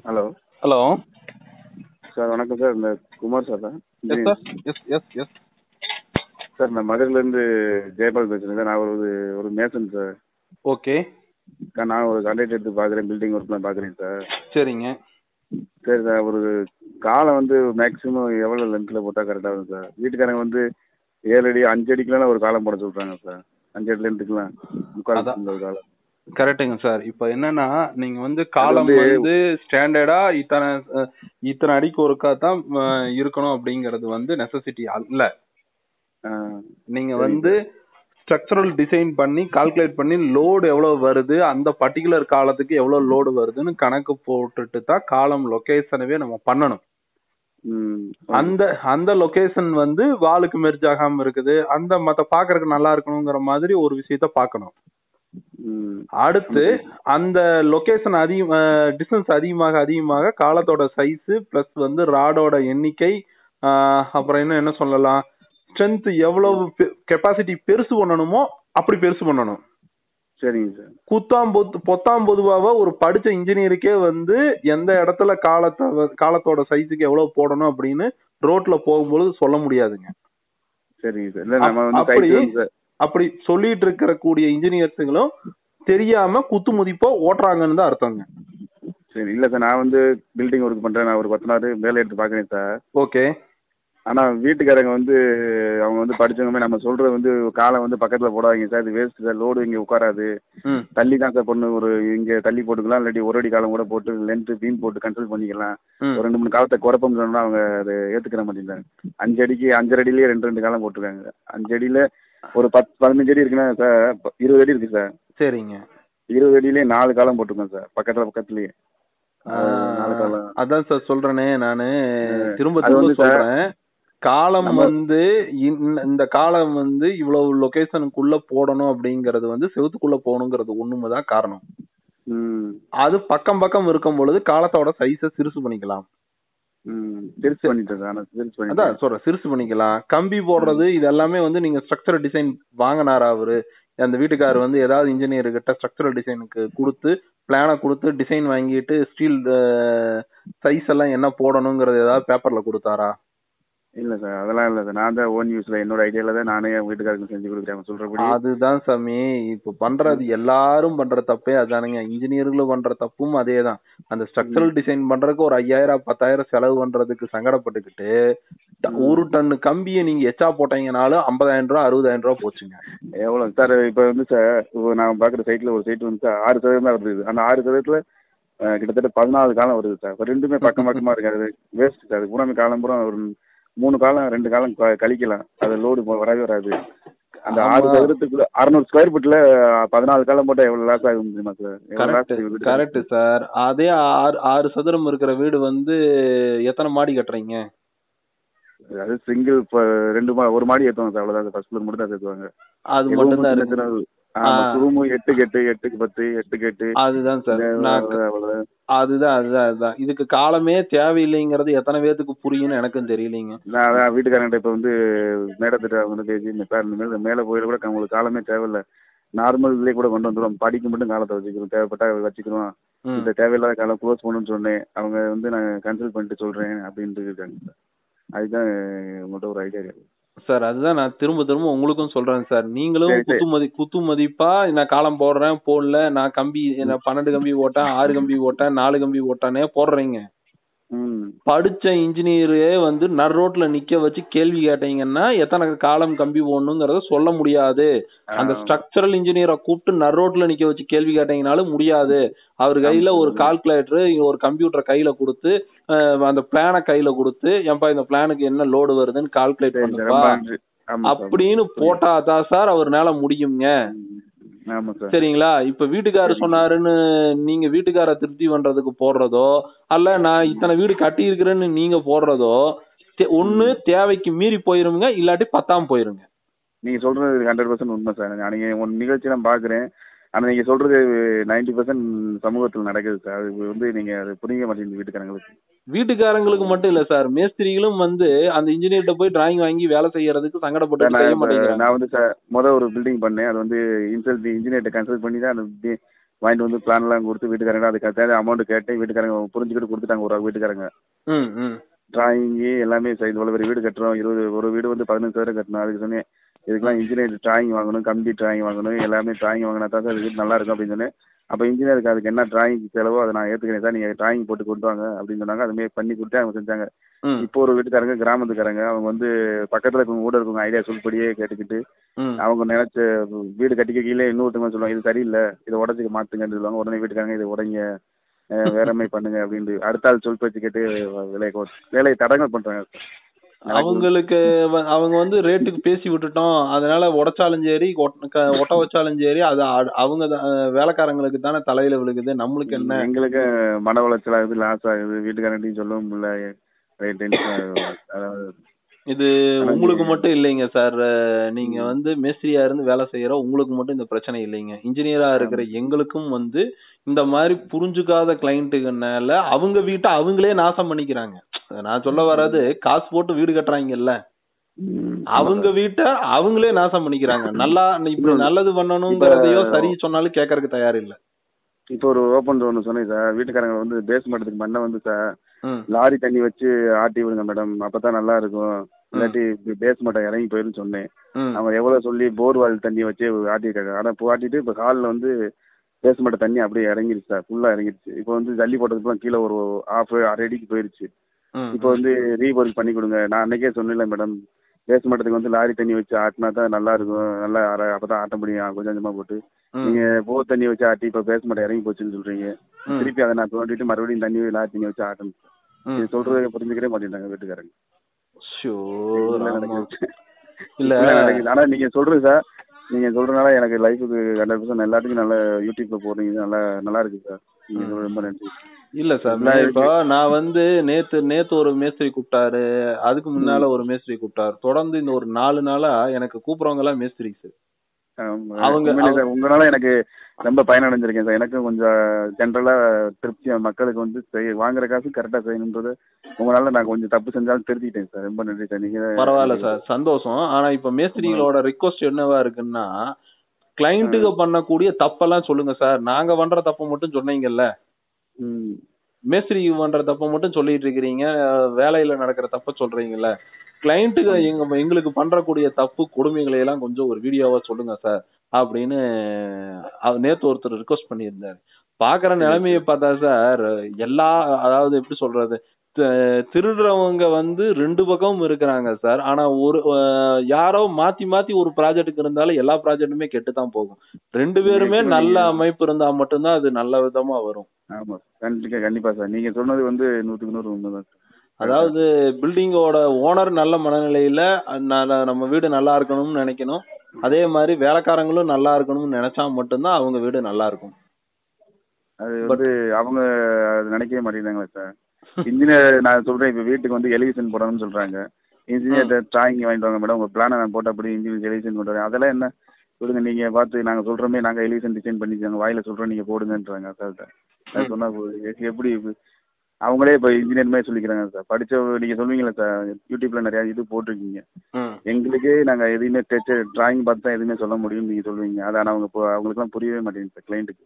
Hello hello sir வணக்கம் sir இந்த Kumar sir தான் yes sir yes yes yes sir நான் மதுரையிலேருந்து ஜெயபால் பேசுகிறேன் சார் நான் ஒரு ஒரு மேசன் சார் ஓகே சார் நான் ஒரு கான்ட்ராக்ட் எடுத்து பார்க்குறேன் பில்டிங் ஒர்க்லாம் பார்க்குறேன் சார் சரிங்க சரி சார் ஒரு காலம் வந்து மேக்ஸிமம் எவ்வளோ லென்த்தில் போட்டால் கரெக்டாக இருக்கும் சார் வீட்டுக்காரங்க வந்து ஏழு அடி அஞ்சு அடிக்கெலாம் ஒரு காலம் போட சொல்கிறாங்க சார் அஞ்சு அடி லென்த்துக்குலாம் முக்கால் அதான். இந்த ஒரு காலம் கரெக்டுங்க சார் இப்போ என்னன்னா நீங்க வந்து காலம் வந்து- வந்து ஸ்டாண்டர்டா இத்தனை அஹ், இத்தனை அடிக்கு ஒருக்கா தான் அஹ், இருக்கணும் அப்படிங்கிறது வந்து நெசசிட்டி இல்ல ஆ, நீங்க சரிங்க வந்து ஸ்ட்ரக்சரல் டிசைன் பண்ணி கால்குலேட் பண்ணி லோடு எவ்வளவு வருது அந்த பர்டிகுலர் காலத்துக்கு எவ்வளவு லோடு வருதுன்னு கணக்கு போட்டுட்டு தான் காலம் லொகேஷனவே நம்ம பண்ணணும் ம் அந்த அந்த லொகேஷன் வந்து வாலுக்கு மெர்ஜ் ஆகாம இருக்குது அந்த மத்த பாக்குறதுக்கு நல்லா இருக்கணுங்கிற மாதிரி ஒரு விஷயத்த பார்க்கணும் ம் அடுத்து அந்த லொகேஷன் அதிகம் டிஸ்டன்ஸ் அதிகமாக அதிகமாக காலத்தோட சைஸ் பிளஸ் வந்து ராடோட எண்ணிக்கை ஆஹ் அப்புறம் இன்னும் என்ன சொல்லலாம் ஸ்ட்ரென்த் எவ்வளவு கெப்பாசிட்டி பெருசு பண்ணணுமோ அப்படி பெருசு பண்ணணும் சரிங்க சார் குத்தாம் பொத்து பொத்தாம் பொதுவாக ஒரு படிச்ச இன்ஜினியருக்கே வந்து எந்த இடத்துல காலத்தை வ- காலத்தோட சைஸுக்கு எவ்வளவு போடணும் அப்படின்னு ரோட்ல போகும்பொழுது சொல்ல முடியாதுங்க சரிங்க சார் இல்லை நம்ம வந்து அப்படி- சைட்டு வந்து சார் அப்படி சொல்லிட்டு இருக்கிற கூடிய இன்ஜினியர்ஸுங்களும் தெரியாம குத்து மதிப்பா ஓட்டுறாங்கன்னு தான் அர்த்தங்க சரி இல்லை சார் நான் வந்து பில்டிங் ஒர்க் பண்ணுறேன் நான் ஒரு கொத்தனார் வேலை எடுத்து பார்க்குறேன் சார் ஓகே ஆனால் வீட்டுக்காரங்க வந்து அவங்க வந்து படிச்சவங்க நம்ம சொல்கிறது வந்து காலை வந்து பக்கத்தில் போடாதீங்க சார் இது வேஸ்ட் சார் லோடு இங்கே உட்காராது ம் தள்ளி தான் சார் பொண்ணு ஒரு இங்கே தள்ளி போட்டுக்கலாம் இல்லாட்டி ஒரு அடி காலம் கூட போட்டு லென்த்து பீம் போட்டு கன்சல்ட் பண்ணிக்கலாம் ம் ஒரு ரெண்டு மூணு காலத்தை குழப்பம் சொன்னா அவங்க அதை ஏற்றுக்கிற மாட்டேங்கிறாங்க அஞ்சு அடிக்கு அஞ்சரை அடியிலேயே ரெண்டு ரெண்டு காலம் போட்டிருக்காங்க அஞ்சு அடியில் ஒரு பத்து பதினஞ்சு அடி இருக்குன்னா சார் ப- இருபது அடி இருக்கு சார் சரிங்க இருபது அடியிலே நாலு காலம் போட்டிருக்கோம் சார் பக்கத்தில் பக்கத்துலேயே நாலு ஆஹ், காலம் அதான் சார் சொல்றேனே நானு திரும்ப அது திரும்ப வந்து சார், சொல்றேன் காலம் நம்ம- வந்து இந்த- இந்த காலம் வந்து இவ்வளவு லொகேஷனுக்குள்ள போடணும் அப்படிங்கறது வந்து செவுத்துக்குள்ள போகணுங்கிறது ஒண்ணுதான் காரணம் ம் அது பக்கம் பக்கம் இருக்கும் பொழுது காலத்தோட சைஸ சிறுசு பண்ணிக்கலாம் ம் திருச்சி பண்ணிட்டேன் சார் ஆனால் திருச்சி பண்ணிட்டேன் அதான் சொல்றேன் சிறுசு பண்ணிக்கலாம் கம்பி போடுறது இது எல்லாமே வந்து நீங்க ஸ்ட்ரக்சரல் டிசைன் வாங்கினாரா அவரு அந்த வீட்டுக்காரர் வந்து ஏதாவது இன்ஜினியர் கிட்ட ஸ்ட்ரக்சரல் டிசைனுக்கு கொடுத்து பிளானை கொடுத்து டிசைன் வாங்கிட்டு ஸ்டீல் சைஸ் எல்லாம் என்ன போடணுங்கிறது ஏதாவது பேப்பர்ல கொடுத்தாரா இல்லை சார் அதெல்லாம் இல்லை சார் நான் தான் ஓன் யூஸில் என்னோட ஐடியாவில் தான் நானே என் வீட்டுக்காரருக்கு செஞ்சு கொடுக்குறேன் அவங்க சொல்கிறபடி அதுதான் சாமி இப்ப பண்றது எல்லாரும் பண்ற தப்பே அதானுங்க இன்ஜினியர்களும் பண்ற தப்பும் அதேதான் அந்த ஸ்ட்ரக்சரல் டிசைன் பண்றதுக்கு ஒரு ஐயாயிரம் பத்தாயிரம் செலவு பண்றதுக்கு சங்கடப்பட்டுக்கிட்டு ட- ஒரு டன் கம்பியை நீங்க எச்சா போட்டீங்கனாலும் ஐம்பதாயிரம் ரூபா அறுபதாயிரம் ரூபா போச்சுங்க எவ்வளோ சார் இப்போ வந்து சார் இப்போ நான் பார்க்குற சைட்டில் ஒரு சைட் வந்து சார் ஆறு சதவீதம் தான் வருது அந்த ஆறு சதவீதத்தில் அஹ், கிட்டத்தட்ட பதினாலு காலம் வருது சார் இப்போ ரெண்டுமே பக்கம் பக்கமாக இருக்கு அது வேஸ்ட் சார் அது பூராமே காலம் பூரா ஒரு மூணு காலம் ரெண்டு காலம் க- கழிக்கலாம் அது லோடு வரவே வராது அந்த ஆறு ஆமா. சதுரத்துக்குள்ள அறநூறு ஸ்கொயர் ஃபீட்டில் பதினாலு காலம் போட்டால் எவ்வளோ லாஸ் ஆகும் தெரியுமா சார் எவ்வளோ லாஸ் கரெக்ட் ஆகுது கரெக்ட் சார் அதே ஆறு ஆறு சதுரம் இருக்கிற வீடு வந்து எத்தனை மாடி கட்டுறீங்க அது சிங்கிள் இப்போ ரெண்டு மா ஒரு மாடி ஏற்றுவாங்க சார் அவ்வளோதான் ஃபர்ஸ்ட் ஃப்ளோர் மட்டும் தான் சேர்த்துவாங்க அது மட்டும் தான் இருக்கு ஆ. ரூமு எட்டுக்கு எட்டு எட்டுக்கு பத்து எட்டுக்கு எட்டு அதுதான் சார் நான் அவ்வளோதான் அதுதான் அதுதான் அதுதான் இதுக்கு காலமே தேவையில்லைங்கிறது எத்தனை பேத்துக்கு புரியும்னு எனக்கும் தெரியலைங்க நான் அதான் வீட்டுக்காரங்கிட்ட இப்போ வந்து மேடத்திட்ட வந்து பேசி இந்த சார் இந்த மேலே மேலே போயிட கூட உங்களுக்கு காலமே தேவையில்லை நார்மல் இதுலேயே கூட கொண்டு வந்துடும் படிக்க மட்டும் காலத்தை வச்சுக்கிறோம் தேவைப்பட்டா வச்சுக்கிறோம் ம். இந்த தேவையில்லாத காலம் க்ளோஸ் பண்ணணும்னு சொன்னேன் அவங்க வந்து நான் கன்சல்ட் பண்ணிட்டு சொல்கிறேன் அப்படின்ட்டு இருக்காங்க சார் அதுதான் உங்கள்கிட்ட ஒரு ஐடியா இருக்கு சார் அதுதான் நான் திரும்ப திரும்ப உங்களுக்கும் சொல்றேன் சார் நீங்களும் சரி, சரி. குத்து மதி குத்து மதிப்பா நான் காலம் போடுறேன் போடல நான் கம்பி நான் பன்னெண்டு கம்பி ஓட்டேன் ஆறு கம்பி ஓட்டேன் நாலு கம்பி ஓட்டானே போடுறீங்க ம் படிச்ச இன்ஜினியரே வந்து நடு ரோட்ல நிக்க வச்சு கேள்வி கேட்டீங்கன்னா எத்தனை காலம் கம்பி போடணுங்கிறத சொல்ல முடியாது அந்த ஆ. ஸ்ட்ரக்சரல் இன்ஜினியரை கூப்பிட்டு நடு ரோட்ல நிக்க வச்சு கேள்வி கேட்டீங்கனாலும் முடியாது அவர் கையில ஒரு கால்குலேட்டர் ஒரு கம்ப்யூட்டர் கையில கொடுத்து அஹ், அந்த பிளானை கையில கொடுத்து ஏன்பா இந்த பிளானுக்கு என்ன லோடு வருதுன்னு கால்குலேட் சரி சார் பண்ணுப்பா ரொம்ப நன்றி ஆமாம் சார் அப்படின்னு போட்டாதான் சார் அவர்னால முடியுங்க ஆமாம் சார் சரிங்களா இப்ப வீட்டுக்காரர் சொன்னாருன்னு நீங்க வீட்டுக்கார திருப்தி பண்றதுக்கு போடுறதோ அல்ல நான் இத்தனை வீடு கட்டி இருக்கிறேன்னு நீங்க போடுறதோ தே- ஒண்ணு தேவைக்கு மீறி போயிருங்க இல்லாட்டி பத்தாம போயிருங்க நீங்கள் சொல்கிறது ஹண்ட்ரட் பர்சன்ட் உண்மை சார் நான் நீங்கள் ஒன் நிகழ்ச்சி நான் பார்க்குறேன் ஆனால் நீங்கள் சொல்கிறது நைன்டி பர்சன்ட் சமூகத்தில் நடக்குது சார் அது வந்து நீங்கள் அது புரிய மாட்டேங்குது வீட்டுக்காரங்களுக்கு வீட்டுக்காரங்களுக்கு மட்டும் இல்ல சார் மேஸ்திரிகளும் வந்து அந்த இன்ஜினியர்கிட்ட போய் டிராயிங் வாங்கி வேலை செய்யறதுக்கு சங்கடப்பட்டு செய்ய நான் மாட்டேங்கிறாங்க நான் வந்து சார் மொதல் ஒரு பில்டிங் பண்ணேன் அது வந்து இன்சல்ட் இன்ஜினியர்கிட்ட கன்சல்ட் பண்ணி தான் அந்த வாங்கிட்டு வந்து பிளான் எல்லாம் கொடுத்து வீட்டுக்காரங்க அதுக்கு தேவை அமௌண்ட் கேட்டு வீட்டுக்காரங்க புரிஞ்சுக்கிட்டு கொடுத்துட்டாங்க ஒரு வீட்டுக்காரங்க ம் ம் டிராயிங்கு எல்லாமே சரி இவ்வளோ பெரிய வீடு கட்டுறோம் இருபது ஒரு வீடு வந்து பதினஞ்சு சதுரம் கட்டணும் அதுக்கு சொன்னேன் இதுக்கெல்லாம் இன்ஜினியர் டிராயிங் வாங்கணும் கம்பி டிராயிங் வாங்கணும் எல்லாமே டிராயிங் வாங்கினா தான் சார் இது வீடு நல்லா இருக்கும் அப்படின்னு சொன்னேன் அப்போ இன்ஜினியருக்கு அதுக்கு என்ன டிராயிங் செலவோ அதை நான் ஏற்றுக்கிறேன் சார் நீங்கள் டிராயிங் போட்டு கொண்டு வாங்க அப்படின்னு சொன்னாங்க அதுமாரி பண்ணி கொடுத்து அவங்க செஞ்சாங்க ம் இப்போ ஒரு வீட்டுக்காரங்க கிராமத்துக்காரங்க அவங்க வந்து பக்கத்தில் இருக்கவங்க கூட இருக்கவங்க ஐடியா சொல்படியே கேட்டுக்கிட்டு ம் அவங்க நினைச்ச வீடு கட்டிக்க கீழே இன்னொருத்தவங்க சொல்லுவாங்க இது சரியில்லை இதை உடச்சி மாற்றுங்கன்னு சொல்லுவாங்க உடனே வீட்டுக்காரங்க இதை உடைங்க அஹ் வேற மாதிரி பண்ணுங்க அப்படின்ட்டு அடுத்த ஆள் சொல் பேச்சு கேட்டு வேலையை கோ- வேலையை தடங்கல் பண்றாங்க சார் அவங்களுக்கு வ- அவங்க வந்து ரேட்டுக்கு பேசி விட்டுட்டோம் அதனால உடைச்சாலும் சரி ஒட்ட க- ஒட்ட வச்சாலும் சரி அது அ- அவங்க தான், அஹ், வேலைக்காரங்களுக்கு தானே தலையில விழுகுது நம்மளுக்கு என்ன எங்களுக்கு மன உளைச்சல் ஆகுது லாஸ் ஆகுது வீட்டுக்காரன்ட்டையும் சொல்லவும் முடியல டென்ஷன் அதாவது இது உங்களுக்கு மட்டும் இல்லைங்க சார் நீங்க வந்து மேஸ்திரியா இருந்து வேலை செய்யற உங்களுக்கு மட்டும் இந்த பிரச்சனை இல்லைங்க இன்ஜினியரா இருக்கிற எங்களுக்கும் வந்து இந்த மாதிரி புரிஞ்சுக்காத கிளைண்ட்டுகனால அவங்க வீட்டை அவங்களே நாசம் பண்ணிக்கிறாங்க நான் சொல்ல வர்றது காசு போட்டு வீடு கட்டுறாங்கல்ல ம், அவங்க வீட்டை அவங்களே நாசம் பண்ணிக்கிறாங்க நல்லா இப்படி நல்லது பண்ணணுங்கிறதையோ சரி சொன்னாலும் கேட்கறதுக்கு தயார் இல்ல இப்போ ஒரு ஓப்பன் ஒன்று சொன்னேன் சார் வீட்டுக்காரங்க வந்து பேஸ்மெண்ட்டுக்கு மண்ணை வந்து சார் ம், லாரி தண்ணி வச்சு ஆட்டி விடுங்க மேடம் அப்பதான் நல்லா இருக்கும் இல்லாட்டி பேஸ்மெண்ட்டை இறங்கி போயிருன்னு சொன்னேன் ம், அவங்க எவ்வளவு சொல்லி போர்வால் தண்ணி வச்சு ஆட்டியிருக்காங்க ஆனா இப்போ ஆட்டிட்டு இப்போ காலில் வந்து பேஸ்மெண்ட் தண்ணி அப்படியே இறங்கிருச்சு சார் ஃபுல்லா இறங்கிருச்சு இப்போ வந்து ஜல்லி போட்டதுக்குலாம் கீழே ஒரு ஆஃப் அரை அடிக்கு போயிருச்சு ம், இப்போ வந்து ரீபோர்க் பண்ணி கொடுங்க நான் அன்னைக்கே சொன்னேன்ல மேடம் பேஸ்மெண்ட்டுக்கு வந்து லாரி தண்ணி வச்சு ஆட்டினா தான் நல்லா இருக்கும் நல்லா அரை அப்பதான் ஆட்ட முடியும் கொஞ்சம் கொஞ்சமா போட்டு ம், நீங்க போர் தண்ணி வச்சு ஆட்டி இப்போ பேஸ்மெண்ட் இறங்கி போச்சுன்னு சொல்றீங்க ம், திருப்பி அதை நான் தோண்டிட்டு மறுபடியும் தண்ணி லாரி தண்ணி வச்சு ஆட்டணும் ம். இது சொல்றதை புரிஞ்சுக்கவே மாட்டேங்கிறாங்க வீட்டுக்காரங்க ஷோ, இதெல்லாம் ராமா. நடக்குது. இல்ல இதெல்லாம் நடக்குது. ஆனா நீங்க சொல்றது சார் நீங்க சொல்றதுனால எனக்கு லைஃபுக்கு ஹண்ட்ரட் பர்சன்ட் எல்லாத்துக்கும் நல்லா யூடியூப்ல போடுறீங்க நல்லா நல்லா இருக்கு சார் நீங்க சொல்றது ரொம்ப நன்றி இல்ல சார் நான் இப்போ நான் வந்து நேத்து நேத்து ஒரு மேஸ்திரி கூப்பிட்டாரு அதுக்கு முன்னால ஒரு மேஸ்திரி கூப்பிட்டாரு தொடர்ந்து இந்த ஒரு நாலு நாளா எனக்கு கூப்பிடுறவங்க எல்லாம் மேஸ்திரி சார் ஆமா. அவங்க- உண்மையிலே சார், உங்களால எனக்கு ரொம்ப பயனடைஞ்சிருக்கேன் சார் எனக்கும் கொஞ்சம் ஜென்ரலா திருப்தியா மக்களுக்கு வந்து செய்ய வாங்குற காசு கரெக்டா செய்யணுன்றது உங்களால நான் கொஞ்சம் தப்பு செஞ்சாலும் திருத்திக்கிட்டேன் சார் ரொம்ப நன்றி சார் நீங்க பரவாயில்ல சார் சந்தோஷம் ஆனா இப்ப மேஸ்திரிகளோட ரிக்வஸ்ட் என்னவா இருக்குன்னா கிளைண்ட்டுக்கு பண்ணக்கூடிய தப்பெல்லாம் சொல்லுங்க சார் நாங்க பண்ற தப்ப மட்டும் சொன்னீங்கல்ல ம். மேஸ்திரி பண்ற தப்ப மட்டும் சொல்லிட்டு இருக்கிறீங்க அஹ் வேலையில நடக்கிற தப்ப சொல்றீங்கல்ல கிளைண்ட்டுக்கு எங்க எங்களுக்கு பண்றக்கூடிய தப்பு கொடுமைகளை எல்லாம் கொஞ்சம் ஒரு வீடியோவா சொல்லுங்க சார் அப்படின்னு அவர் நேத்து ஒருத்தர் ரிக்வஸ்ட் பண்ணியிருந்தாரு பாக்குற நிலைமையை பார்த்தா சார் எல்லா அதாவது எப்படி சொல்றது த- திருடுறவங்க வந்து ரெண்டு பக்கமும் இருக்கிறாங்க சார் ஆனா ஒரு அஹ், யாரோ மாத்தி மாத்தி ஒரு ப்ராஜெக்ட்டுக்கு இருந்தாலும் எல்லா ப்ராஜெக்ட்டுமே கெட்டு தான் போகும் ரெண்டு பேருமே நல்ல அமைப்பு இருந்தா மட்டும்தான் அது நல்ல விதமா வரும் ஆமா கண்டிப்பா கண்டிப்பா சார் நீங்க சொன்னது வந்து நூத்துக்கு நூறு உண்மைதான் சார் அதாவது பில்டிங்கோட ஓனர் நல்ல மனநிலையில நல்ல- நம்ம வீடு நல்லா இருக்கணும்னு நினைக்கணும் அதே மாதிரி வேலைக்காரங்களும் நல்லா இருக்கணும்னு நினைச்சா மட்டும்தான் அவங்க வீடு நல்லா இருக்கும் அது வந்து அவங்க அது நினைக்கவே மாட்டேங்கிறாங்களே சார் இன்ஜினியர் நான் சொல்றேன் இப்ப வீட்டுக்கு வந்து எலிவேஷன் போடணும்னு சொல்றாங்க இன்ஜினியர் டிராயிங் வாங்கிட்டு வாங்க மேடம் உங்க பிளானை நான் போட்டபடி இன்ஜினியர் எலிவேஷன் கொண்டு வரேன் அதெல்லாம் என்ன சொல்லுங்க நீங்க பார்த்து நாங்க சொல்றோமே நாங்க எலிவேஷன் டிசைன் பண்ணி நாங்க வாயில சொல்றோம் நீங்க போடுங்கன்றாங்க சார்கிட்ட அது சொன்னா போதும். எ- எப்படி இது? அவங்களே இப்ப இன்ஜினியர் மாதிரி சொல்லிக்கிறாங்க சார் படிச்ச நீங்க சொல்லுவீங்களா சார் யூடியூப்ல நிறைய இது போட்டிருக்கீங்க எங்களுக்கே நாங்க எதையுமே டச் டிராயிங் பார்த்து தான் எதுவுமே சொல்ல முடியும்னு நீங்க சொல்லுவீங்க அதை ஆனா அவங்க இப்போ- அவங்களுக்குலாம் புரியவே மாட்டேங்குது சார் கிளைண்ட்டுக்கு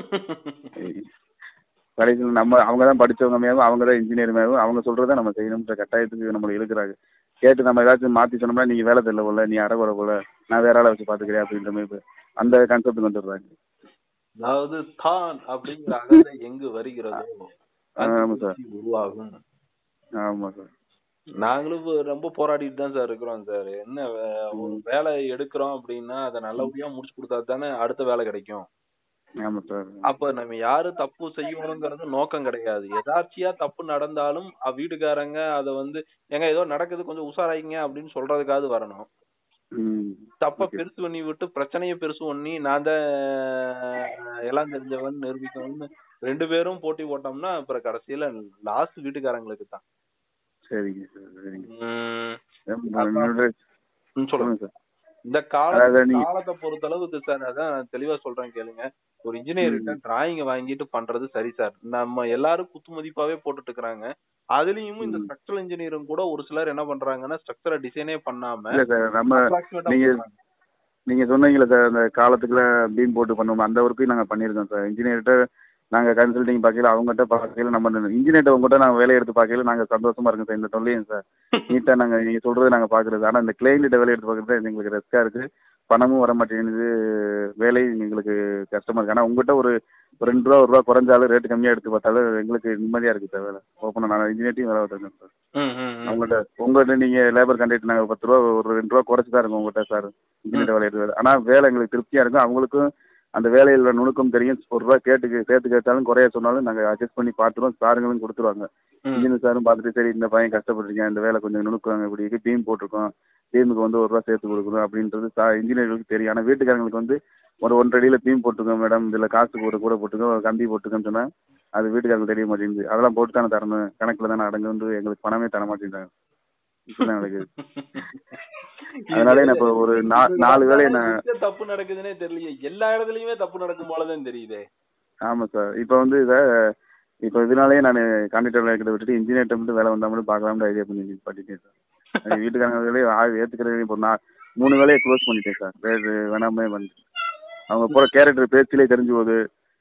கடைசியில் நம்ம அவங்க தான் படிச்சவங்க மேலும் அவங்க தான் இன்ஜினியர் மேலும் அவங்க சொல்றதை நம்ம செய்யணும்ன்ற கட்டாயத்துக்கு நம்மளை இழுக்கிறாங்க கேட்டு நம்ம ஏதாச்சும் மாத்தி சொன்னோம்னா நீங்க வேலை தெரியல போல நீ அறகுறை போல நான் வேற ஆளை வச்சு பாத்துக்கிறேன் அப்படின்ற மாதிரி இப்ப அந்த கான்செப்ட் வந்துடுறாங்க அதாவது தான் அப்படிங்கிற அகதை எங்கு வருகிறதோ ஆமா சார் அங்கு உருவாகும் ஆமா சார் நாங்களும் இப்ப ரொம்ப போராடிட்டு தான் சார் இருக்கிறோம் சார் என்ன வே- ஒரு வேலை எடுக்கிறோம் அப்படின்னா அதை நல்லபடியா முடிச்சு கொடுத்தா தானே அடுத்த வேலை கிடைக்கும் ஆமா சார் அப்ப நம்ம யாரு தப்பு செய்யணுங்கிறது நோக்கம் கிடையாது எதாச்சியா தப்பு நடந்தாலும் அ- வீட்டுக்காரங்க அத வந்து ஏங்க ஏதோ நடக்குது கொஞ்சம் உஷாராயிங்க அப்படின்னு சொல்றதுக்காவது வரணும் ம் தப்ப Okay. பெருசு பண்ணி விட்டு பிரச்சனைய பெருசு பண்ணி நான் தான் எல்லாம் தெரிஞ்சவன் நிரூபிக்கணும்னு ரெண்டு பேரும் போட்டி போட்டோம்னா அப்புறம் கடைசியில லாஸ்ட் வீட்டுக்காரங்களுக்கு தான் சரிங்க சார் சரிங்க உம் ரொம்ப என்னோட- ம், சொல்லுங்க சொல்லுங்க சார் இந்த கால அதாவது நீங்க- காலத்தை பொறுத்த அளவுக்கு சார் அதான் நான் தெளிவா சொல்றேன் கேளுங்க ஒரு இன்ஜினியர்கிட்ட டிராயிங் வாங்கிட்டு பண்றது சரி சார் நம்ம எல்லாரும் குத்து மதிப்பாவே போட்டுட்டு இருக்கிறாங்க அதுலயும் இந்த ம். ஸ்ட்ரக்சரல் இன்ஜினியரும் கூட ஒரு சிலர் என்ன பண்றாங்கன்னா ஸ்ட்ரக்சரை டிசைனே பண்ணாம இல்ல சார் நம்ம approximate ஆ நீங்க- பண்றாங்க. நீங்க சொன்னீங்களே சார் அந்த காலத்துக்குள்ள பீம் போட்டு பண்ணுவோம் அந்த ஒர்க்கையும் நாங்க பண்ணியிருக்கோம் சார் இன்ஜினியர்கிட்ட நாங்க கன்சல்டிங் பார்க்கல அவங்ககிட்ட பார்க்கல நம்ம இன்ஜினியர்கிட்ட உங்ககிட்ட நாங்க வேலையை எடுத்து பார்க்கல நாங்க சந்தோஷமா இருக்கோம் சார் இந்த தொல்லையும் சார் நீட்டா நாங்க நீங்க சொல்றது நாங்க பாக்குறது ஆனா இந்த கிளைண்ட்ட வேலையை எடுத்து பார்க்கறது எங்களுக்கு ரெஸ்கா இருக்கு பணமும் வர மாட்டேங்குது வேலையும் எங்களுக்கு கஷ்டமா இருக்கு ஆனா உங்ககிட்ட ஒரு ஒரு ரெண்டு ரூபா ஒரு ரூபா குறைஞ்சாலும் ரேட்டு கம்மியா எடுத்து பார்த்தாலும் எங்களுக்கு நிம்மதியா இருக்கு சார் வேலை ஓப்பனா நான் இன்ஜினியர்ட்டையும் வேலை பார்த்துருக்கேன் சார் ம், ம், ம். அவங்கள்ட்ட உங்கள்கிட்ட நீங்க லேபர் கான்ட்ராக்ட் நாங்க பத்து ரூபா ஒரு ரெண்டு ரூபா குறைச்சு தான் இருக்கும் உங்கள்கிட்ட சார் இன்ஜினியர் வேலை எடுத்து ஆனா வேலை எங்களுக்கு திருப்தியா இருக்கும் அவங்களுக்கும் அந்த வேலையில் நுணுக்கம் தெரியும் ஒரு ரூபா கேட்டு சேர்த்து கேட்டாலும் குறைய சொன்னாலும் நாங்க அட்ஜஸ்ட் பண்ணி பார்த்துருவோம் சாருங்களும் கொடுத்துருவாங்க ம். இன்ஜினியர் சாரும் பார்த்துட்டு சரி இந்த பையன் கஷ்டப்பட்டிருக்கேன் இந்த வேலை கொஞ்சம் நுணுக்குவாங்க இப்படி இருக்கு டீம் போட்டிருக்கோம் டீமுக்கு வந்து ஒரு ரூபா சேர்த்து கொடுக்கணும் அப்படின்றது சா இன்ஜினியர்களுக்கு தெரியும் ஆனால் வீட்டுக்காரங்களுக்கு வந்து ஒரு ஒன்றரை அடியில் டீம் போட்டுக்கோங்க மேடம் இதில் காசு கூட கூட போட்டுக்கோ கம்பி போட்டுக்கோன்னு சொன்னால் அது வீட்டுக்காரங்களுக்கு தெரிய மாட்டேங்குது அதெல்லாம் போட்டு தானே தரணும் கணக்கில் தானே அடங்கு வந்து எங்களுக்கு பணமே தர மாட்டேங்கிறாங்க இப்படிதான் நடக்குது அதனாலே நான் இப்போ ஒரு நா- நாலு வேலையை நான் எங்க தப்பு நடக்குதுன்னே தெரியலையே எல்லா இடத்துலயுமே தப்பு நடக்கும் போலதான் தெரியுதே ஆமாம் சார் இப்போ வந்து இதை இப்போ இதனாலேயே நான் கான்ட்ராக்டர் வேலைக்கிட்ட விட்டுட்டு இன்ஜினியர்கிட்ட மட்டும் வேலை வந்தால் மட்டும் பார்க்கலாம்னு ஐடியா பண்ணி பண்ணிட்டேன் சார் எங்கள் வீட்டுக்காரங்க வேலையை ஆள் ஏற்றுக்கிறது இப்போ நான் மூணு வேலையை க்ளோஸ் பண்ணிட்டேன் சார் வேறு வேணாமே வந்து அவங்க போகிற கேரக்டர் பேச்சிலே தெரிஞ்சு போகுது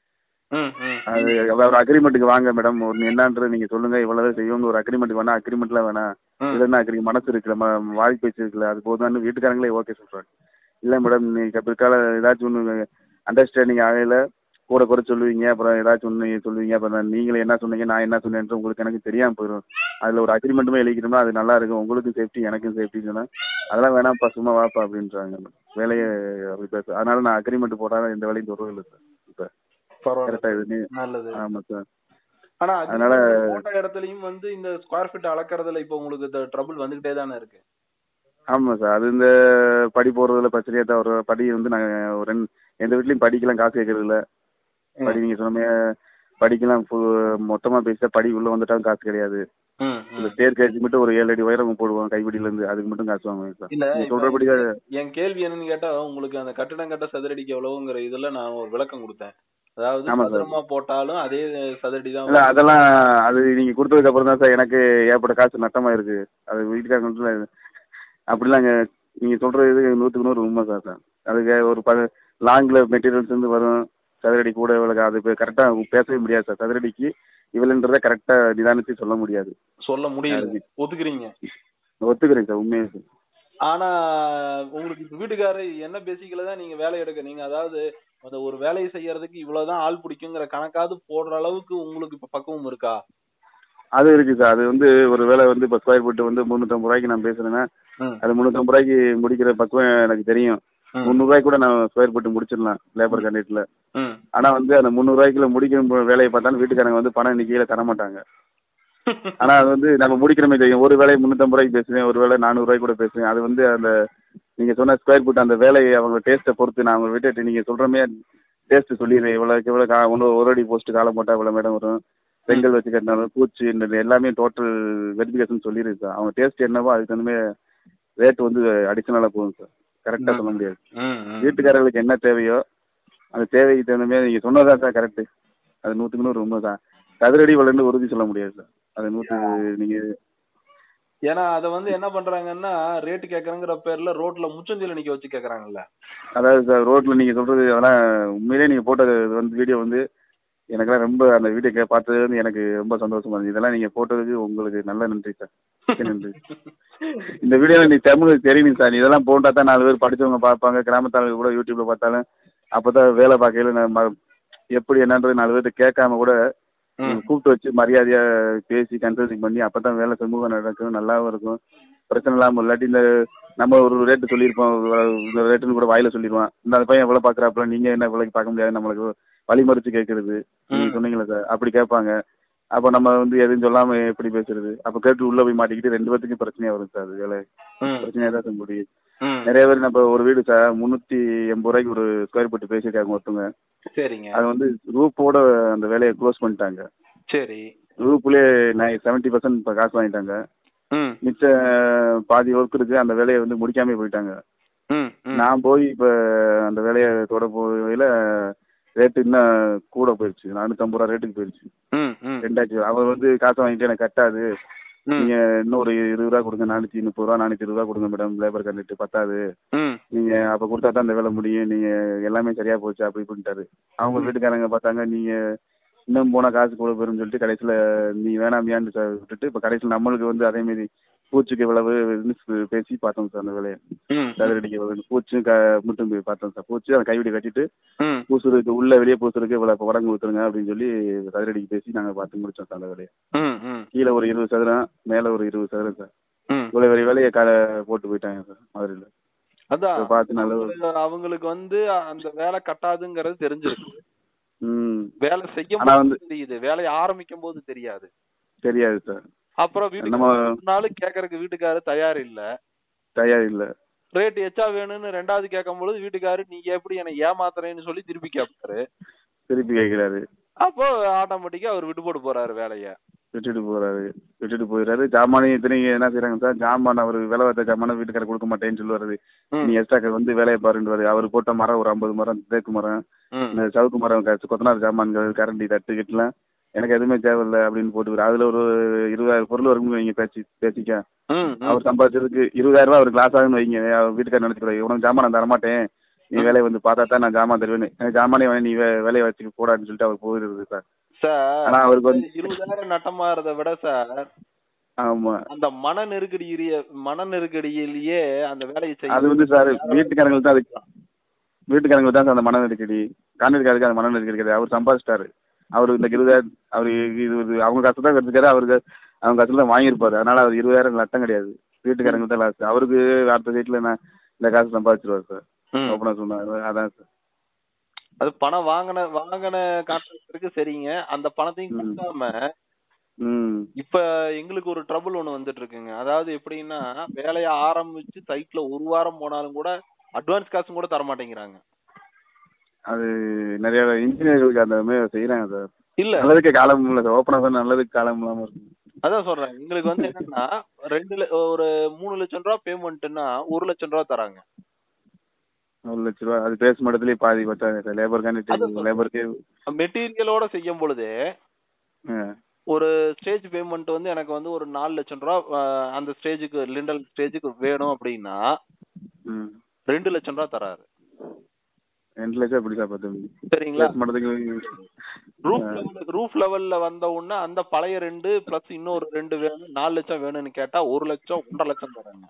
ம், ம். அது ஒரு அக்ரிமெண்ட்டுக்கு வாங்க மேடம் ஒன்று என்னன்றது நீங்கள் சொல்லுங்கள் இவ்வளோ செய்வோங்க ஒரு அக்ரிமெண்ட்டுக்கு வேணா அக்ரிமெண்ட்லாம் வேணாம் ம். இல்லைன்னா அக்ரி மனசு இருக்குல்ல ம வாய் பேச்சு இருக்குல்ல அது போதும்னு வீட்டுக்காரங்களே ஓகே சொல்கிறாங்க இல்லை மேடம் நீங்கள் பிற்கால ஏதாச்சும் ஒன்று அண்டர்ஸ்டாண்டிங் ஆகையில் கூட குறை சொல்லுவீங்க அப்புறம் ஏதாச்சும் ஒன்று சொல்லுவீங்க அப்புறம் நான் நீங்களே என்ன சொன்னீங்க நான் என்ன சொன்னேன்ட்டு உங்களுக்கு எனக்கு தெரியாமல் போயிடும் அதில் ஒரு அக்ரிமெண்ட்டுமே எழுதிக்கிட்டோம்னா அது நல்லா இருக்கும் உங்களுக்கும் சேஃப்டி எனக்கும் சேஃப்டி சொன்னால் அதெல்லாம் வேணாம்ப்பா சும்மா வாப்பா அப்படின்றாங்க வேலையை அப்படி பேச அதனால நான் அக்ரிமெண்ட் போட்டாலும் எந்த வேலையும் தொடர்பு இல்லை சார் இப்போ பரவாயில்ல கரெக்டாக இது நல்லது ஆமாம் சார் ஆனா அதனால- agreement போட்ட இடத்துலயும் வந்து இந்த ஸ்கொயர் ஃபீட் அளக்கறதுல இப்ப உங்களுக்கு ட்ரபிள் வந்துகிட்டே தானே இருக்கு ஆமாம் சார் அது இந்த படி போடுறதுல பிரச்சனையாக தான் வரும் படி வந்து நாங்கள் ஒரு ரெண்டு எந்த வீட்லையும் படிக்கலாம் காசு கேட்கறது இல்ல படி நீங்கள் சொன்ன மாதிரி படிக்கலாம் மொத்தமாக பேசிட்டா படி உள்ளே வந்துட்டாலும் காசு கிடையாது ம், இந்த ம். தேர் கேஜ் மட்டும் ஒரு ஏழு அடி உயரம் போடுவோம் கைப்பிடியிலேருந்து அதுக்கு மட்டும் காசு வாங்குவேன் சார் இல்ல நீங்கள் இப்ப சொல்கிறபடி என் கேள்வி என்னன்னு கேட்டா உங்களுக்கு அந்த கட்டடம் கட்ட சதுரடிக்கு எவ்வளவுங்கிற இதுல நான் ஒரு விளக்கம் கொடுத்தேன் அதாவது ஆமா சார். சதுரமா போட்டாலும் அதே சதுரடி தான் இல்லை அதெல்லாம் அது நீங்கள் கொடுத்ததுக்கு அப்புறம் தான் சார் எனக்கு ஏற்பட்ட காசு நட்டமாக இருக்கு அது வீட்டுக்காரங்க அப்படிலாம் நீங்கள் சொல்கிறது இது நூற்றுக்கு நூறு உண்மை சார் சார் அதுக்கு ஒரு ப லாங்கில் மெட்டீரியல்ஸ் வந்து வரும் சதுரடி கூட இவ்வளோ அது இப்போ கரெக்டாக பேசவே முடியாது சார் சதுரடிக்கு இவ்வளோன்றதை கரெக்டாக நிதானித்து சொல்ல முடியாது சொல்ல முடியல அது- ஒத்துக்கிறீங்க ஒத்துக்கிறேன் சார் உண்மையாக சார் ஆனா உங்களுக்கு இப்ப வீட்டுக்காரர் என்ன பேசிக்கல தான் நீங்க வேலை எடுக்க நீங்க அதாவது அந்த ஒரு வேலையை செய்யறதுக்கு இவ்வளவுதான் ஆள் பிடிக்குங்கிற கணக்காவது போடுற அளவுக்கு உங்களுக்கு இப்ப பக்குவம் இருக்கா அது இருக்கு சார் அது வந்து ஒரு வேலை வந்து இப்போ ஸ்கொயர் ஃபீட் வந்து முந்நூற்றம்பது ரூபாய்க்கு நான் பேசுறேன்னா ம். அது முந்நூற்றம்பது ரூபாய்க்கு முடிக்கிற பக்குவம் எனக்கு தெரியும் ம். முந்நூறுரூவாய்க்கு கூட நான் ஸ்கொயர் ஃபீட் முடிச்சிடலாம் லேபர் கான்ட்ராக்டில் ம். ஆனால் வந்து அந்த முந்நூறுரூவாய்க்குள்ள முடிக்கிற வேலையை பார்த்தாலும் வீட்டுக்காரங்க வந்து பணம் இன்னைக்கு தர மாட்டாங்க ஆனால் அது வந்து நம்ம முடிக்கிறமே தெரியும் ஒரு வேலையை முந்நூற்றம்பது ரூபாய்க்கு பேசுவேன் ஒரு வேலை நானூறுரூவாய்க்கு கூட பேசுவேன் அது வந்து அந்த நீங்கள் சொன்ன ஸ்கொயர் ஃபீட் அந்த வேலையை அவங்க டேஸ்ட்டை பொறுத்து நான் அவங்க விட்டுட்டு நீங்கள் சொல்கிறமே டேஸ்ட்டு சொல்லிடுவேன் இவ்வளோக்கு இவ்வளோ கா ஒன்று ஒரு அடி போஸ்ட்டு காலம் போட்டால் இவ்வளோ மேடம் வரும் செங்கல் வச்சு கட்டினாலும் பூச்சி இந்த எல்லாமே டோட்டல் வெரிஃபிகேஷன் சொல்லிடுது சார் அவங்க டேஸ்ட் என்னவோ அதுக்கு தகுந்த ரேட் வந்து அடிஷனலாக போகும் சார் கரெக்டாக சொல்ல முடியாது ம், ம். வீட்டுக்காரர்களுக்கு என்ன தேவையோ அந்த தேவைக்கு தகுந்த மாதிரி நீங்கள் சொன்னதான் சார் கரெக்டு அது நூற்றுக்கு நூறு உண்மை தான் சதுரடி வளர்ந்து உறுதி சொல்ல முடியாது சார் அது நூற்றுக்கு நீங்கள் ஏன்னா அத வந்து என்ன பண்றாங்கன்னா ரேட் கேக்குறங்கிற பேர்ல ரோட்ல முச்சந்தில நிக்க வச்சு கேக்குறாங்கல்ல அதாவது சார் ரோட்டில் நீங்கள் சொல்கிறது அதெல்லாம் உண்மையிலே நீங்கள் போட்டது வந்து வீடியோ வந்து எனக்கெல்லாம் ரொம்ப அந்த வீடியோ கே பார்த்தது வந்து எனக்கு ரொம்ப சந்தோஷமா இருந்துச்சு இதெல்லாம் நீங்கள் போட்டதுக்கு உங்களுக்கு நல்ல நன்றி சார் மிக்க நன்றி இந்த வீடியோவில் நீ தமிழ் தெரியணும் சார் இதெல்லாம் போட்டா தான் நாலு பேர் படிச்சவங்க பார்ப்பாங்க கிராமத்தாளுங்க கூட யூடியூப்ல பார்த்தாலும் அப்போ தான் வேலை பார்க்கையில நான் ம- எப்படி என்னன்றது நாலு பேர்த்து கேட்காம கூட ம். கூப்பிட்டு வச்சு மரியாதையா பேசி கன்சல்டிங் பண்ணி அப்போ தான் வேலை சமூகம் நடக்கும் நல்லாவும் இருக்கும் பிரச்சனை இல்லாமல் இல்லாட்டி இந்த நம்ம ஒரு ரேட்டு சொல்லியிருப்போம் இவ்வளவு- இந்த ரேட்டுன்னு கூட வாயில சொல்லிடுவான் இந்த அந்த பையன் எவ்வளோ பார்க்குறாப்புல நீங்கள் என்ன இவ்வளோக்கு பார்க்க முடியாது நம்மளுக்கு வழிமறிச்சு கேட்கறது நீங்கள் ம். சொன்னீங்களே சார் அப்படி கேட்பாங்க அப்போ நம்ம வந்து எதுவும் சொல்லாம எப்படி பேசுறது அப்போ கேட்டு உள்ள போய் மாட்டிக்கிட்டு ரெண்டு பேத்துக்கும் பிரச்சனையா வரும் சார் அது வேலை ம். பிரச்சனையாக தான் சார் முடியும் ம். நிறைய பேர் நம்ம ஒரு வீடு சார் முந்நூற்றி எண்பது ரூபாய்க்கு ஒரு ஸ்கொயர் ஃபீட் பேசியிருக்காங்க ஒருத்தவங்க சரிங்க அது வந்து ரூப்போட அந்த வேலையை க்ளோஸ் பண்ணிட்டாங்க சரி ரூப்லேயே நான் செவன்ட்டி பர்சன்ட் இப்போ காசு வாங்கிட்டாங்க ம். மிச்ச பாதி ஒர்க் இருக்கு அந்த வேலையை வந்து முடிக்காம போயிட்டாங்க ம். ம். நான் போய் இப்போ அந்த வேலையை தொட போகையில் ரேட்டு இன்னும் கூட போயிடுச்சு நானூற்றம்பது ரூபா ரேட்டுக்கு போயிடுச்சு ம். ம். ரெண்டாச்சு அவர் வந்து காசை வாங்கிட்டு எனக்கு கட்டாது ம், நீங்க இன்னும் ஒரு இருபது ரூபா கொடுங்க நானூத்தி முப்பது ரூபா நானூத்தி இருபது ரூபா கொடுங்க மேடம் லேபர் கண்டிட்டு பத்தாது ம், நீங்க அப்ப கொடுத்தா தான் இந்த வேலை முடியும் நீங்க எல்லாமே சரியா போச்சு அப்படி இப்படின்ட்டாரு அவங்க வீட்டுக்காரங்க பார்த்தாங்க நீங்க இன்னும் போனா காசு கூட போயிரும் சொல்லிட்டு கடைசியில நீ வேணாமியான்னு சார் விட்டுட்டு இப்ப கடைசியில நம்மளுக்கு வந்து அதே மாதிரி பூச்சிக்கு இவ்வளவு இதுன்னு பேசி பார்த்தோம் சார் அந்த வேலையை ம், சதுரடிக்கு இவ்வளவு பூச்சும் க முட்டும் போய் பார்த்தோம் சார் பூச்சு அந்த கைவிடி கட்டிட்டு ம். பூசுறதுக்கு உள்ள வெளியே பூசுறதுக்கு இவ்வளவு உடம்பு ஊத்துருங்க அப்படின்னு சொல்லி சதுரடிக்கு பேசி நாங்க பார்த்து முடிச்சோம் சார் அந்த வேலையை ம், ம், கீழே ஒரு இருபது சதுரம் மேல ஒரு இருபது சதுரம் சார் ம். இவ்வளவு பெரிய வேலையை கால போட்டு போயிட்டாங்க சார் மதுரையில அதான் இப்ப பார்த்து நல்ல ஒரு- அவங்களுக்கு- அவங்களுக்கு வந்து அந்த வேலை கட்டாதுங்கிறது தெரிஞ்சிருக்கு ம் வேலை செய்யும் ஆனா போது வந்து- தெரியுது வேலையை ஆரம்பிக்கும் போது தெரியாது தெரியாது சார் அப்புறம் நம்ம வீட்டுக்கு நாளும் கேக்குறதுக்கு வீட்டுக்காரு தயார் இல்ல தயார் இல்ல ரேட் எச்சா வேணும்னு ரெண்டாவது கேட்கும் பொழுது வீட்டுக்காரு நீங்க எப்படி என்னை ஏமாத்துறேன்னு சொல்லி திருப்பி கேட்பாரு திருப்பி கேட்கிறாரு அப்போ ஆட்டோமேட்டிக்கா அவர் விட்டு போட்டு போறாரு வேலைய விட்டுட்டு போறாரு விட்டுட்டு போயிடுறாரு ஜாமானையும் இத்தனைக்கு என்ன செய்றாங்க சார் ஜாமான் அவர் விலை வைத்த ஜாமான வீட்டுக்காரர் கொடுக்க மாட்டேன்னு சொல்லுவாரு ம், நீ எக்ஸ்ட்ரா வந்து வேலையை பாருன்னு அவர் போட்ட மரம் ஒரு ஐம்பது மரம் தேக்கு மரம் ம், இந்த சவுக்கு மரம் க- கொத்தனார் ஜாமான்கள் கரண்டி தட்டு கிட்டலாம் எனக்கு எதுவுமே தேவையில்லை அப்படின்னு போட்டு அதுல ஒரு இருபதாயிரம் பொருள் வரும்னு வைங்க பேச்சு பேசிக்க ம், ம். அவர் சம்பாதிச்சதுக்கு இருபதாயிரம் ரூபாய் அவர் கிளாஸ் ஆகுன்னு வைங்க அவர் வீட்டுக்காரர் நினைச்சுக்கூடாது உனக்கு ஜாமான் நான் தரமாட்டேன் நீ வேலையை வந்து பார்த்தா தான் நான் ஜாமான் தருவேன் எனக்கு ஜாமானே வேணும் நீ வே- வேலையை வச்சுட்டு போடான்னு சொல்லிட்டு அவர் போயிடுது சார் சார் ஆனா அவருக்கு வந்து இருபதாயிரம் நட்டமாறத விட சார் ஆமா அந்த மன நெருக்கடி மன நெருக்கடியிலேயே அந்த வேலையை அது செய்ய வந்து சார் வீட்டுக்காரங்களுக்கு தான் அதுக்கு வீட்டுக்காரங்களுக்கு தான் சார் அந்த மன நெருக்கடி கான்ட்ராக்டுக்காருக்கு அந்த மன நெருக்கடி கிடையாது அவர் சம்பாதிச்சிட்டாரு அவர் இந்த இருபதாயிரம் அவர் இது இது அவங்க காசு தான் எடுத்துக்காரு அவருக்கு அவங்க காசுல தான் வாங்கியிருப்பாரு அதனால அவர் இருபதாயிரம் நட்டம் கிடையாது வீட்டுக்காரங்களுக்கு தான் லாஸ் அவருக்கு அடுத்த வீட்டில் நான் இந்த காசு சம்பாதிச்சிருவார் சார் ம். ஓப்பனாக சொன்னார் அதான் சார் அது பணம் வாங்கின வாங்கின கான்ட்ராக்டருக்கு சரிங்க அந்த பணத்தையும் ம். கட்டாம ம் இப்ப எங்களுக்கு ஒரு ட்ரபிள் ஒண்ணு வந்துட்டு இருக்குங்க அதாவது எப்படின்னா வேலைய ஆரம்பிச்சு சைட்ல ஒரு வாரம் போனாலும் கூட அட்வான்ஸ் காசும் கூட தர மாட்டேங்கிறாங்க அது நிறைய இன்ஜினியர்களுக்கு அந்த மாதிரி செய்கிறாங்க சார் இல்ல நல்லதுக்கு காலம் இல்லை சார் ஓப்பனாக சார் நல்லதுக்கு காலம் இல்லாமல் இருக்கு அதான் சொல்றேன் எங்களுக்கு வந்து என்னன்னா ரெண்டு ல- ஒரு மூணு லட்சம் ரூபா பேமெண்ட்னா ஒரு லட்சம் ரூபா தராங்க ஒரு லட்ச ரூபா அது பேசும் இடத்துலயே பாதி பத்தாங்க சார் லேபருக்காண்டி லேபருக்கு மெட்டீரியலோட செய்யும் பொழுது ஒரு ஸ்டேஜ் பேமெண்ட் வந்து எனக்கு வந்து ஒரு நாலு லட்சம் ரூபா அஹ், அந்த ஸ்டேஜுக்கு லிண்டல் ஸ்டேஜுக்கு வேணும் அப்படின்னா ம் ரெண்டு லட்சம் ரூபா தராரு ரெண்டு லட்சம் எப்படி சார் பத்து சரிங்களா பேஸ் பண்ணுறதுக்கு ரூஃப் லெவல் ரூஃப் லெவல்ல வந்த உடனே அந்த பழைய ரெண்டு பிளஸ் இன்னொரு ரெண்டு வேணும் நாலு லட்சம் வேணும்னு கேட்டா ஒரு லட்சம் ஒன்றரை லட்சம் தராங்க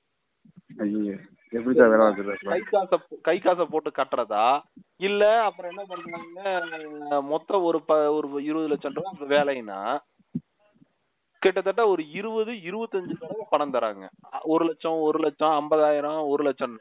ஐயோ எப்படி சார் வேலை பார்க்குறது கை காசை போ- கை காசை போட்டு கட்டுறதா இல்ல அப்புறம் என்ன பண்றாங்க அஹ், மொத்தம் ஒரு ப ஒரு இருபது லட்சம் ரூபாய் வேலைன்னா கிட்டத்தட்ட ஒரு இருபது இருபத்தஞ்சு தடவை பணம் தராங்க அ- ஒரு லட்சம் ஒரு லட்சம் ஐம்பதாயிரம் ஒரு லட்சம்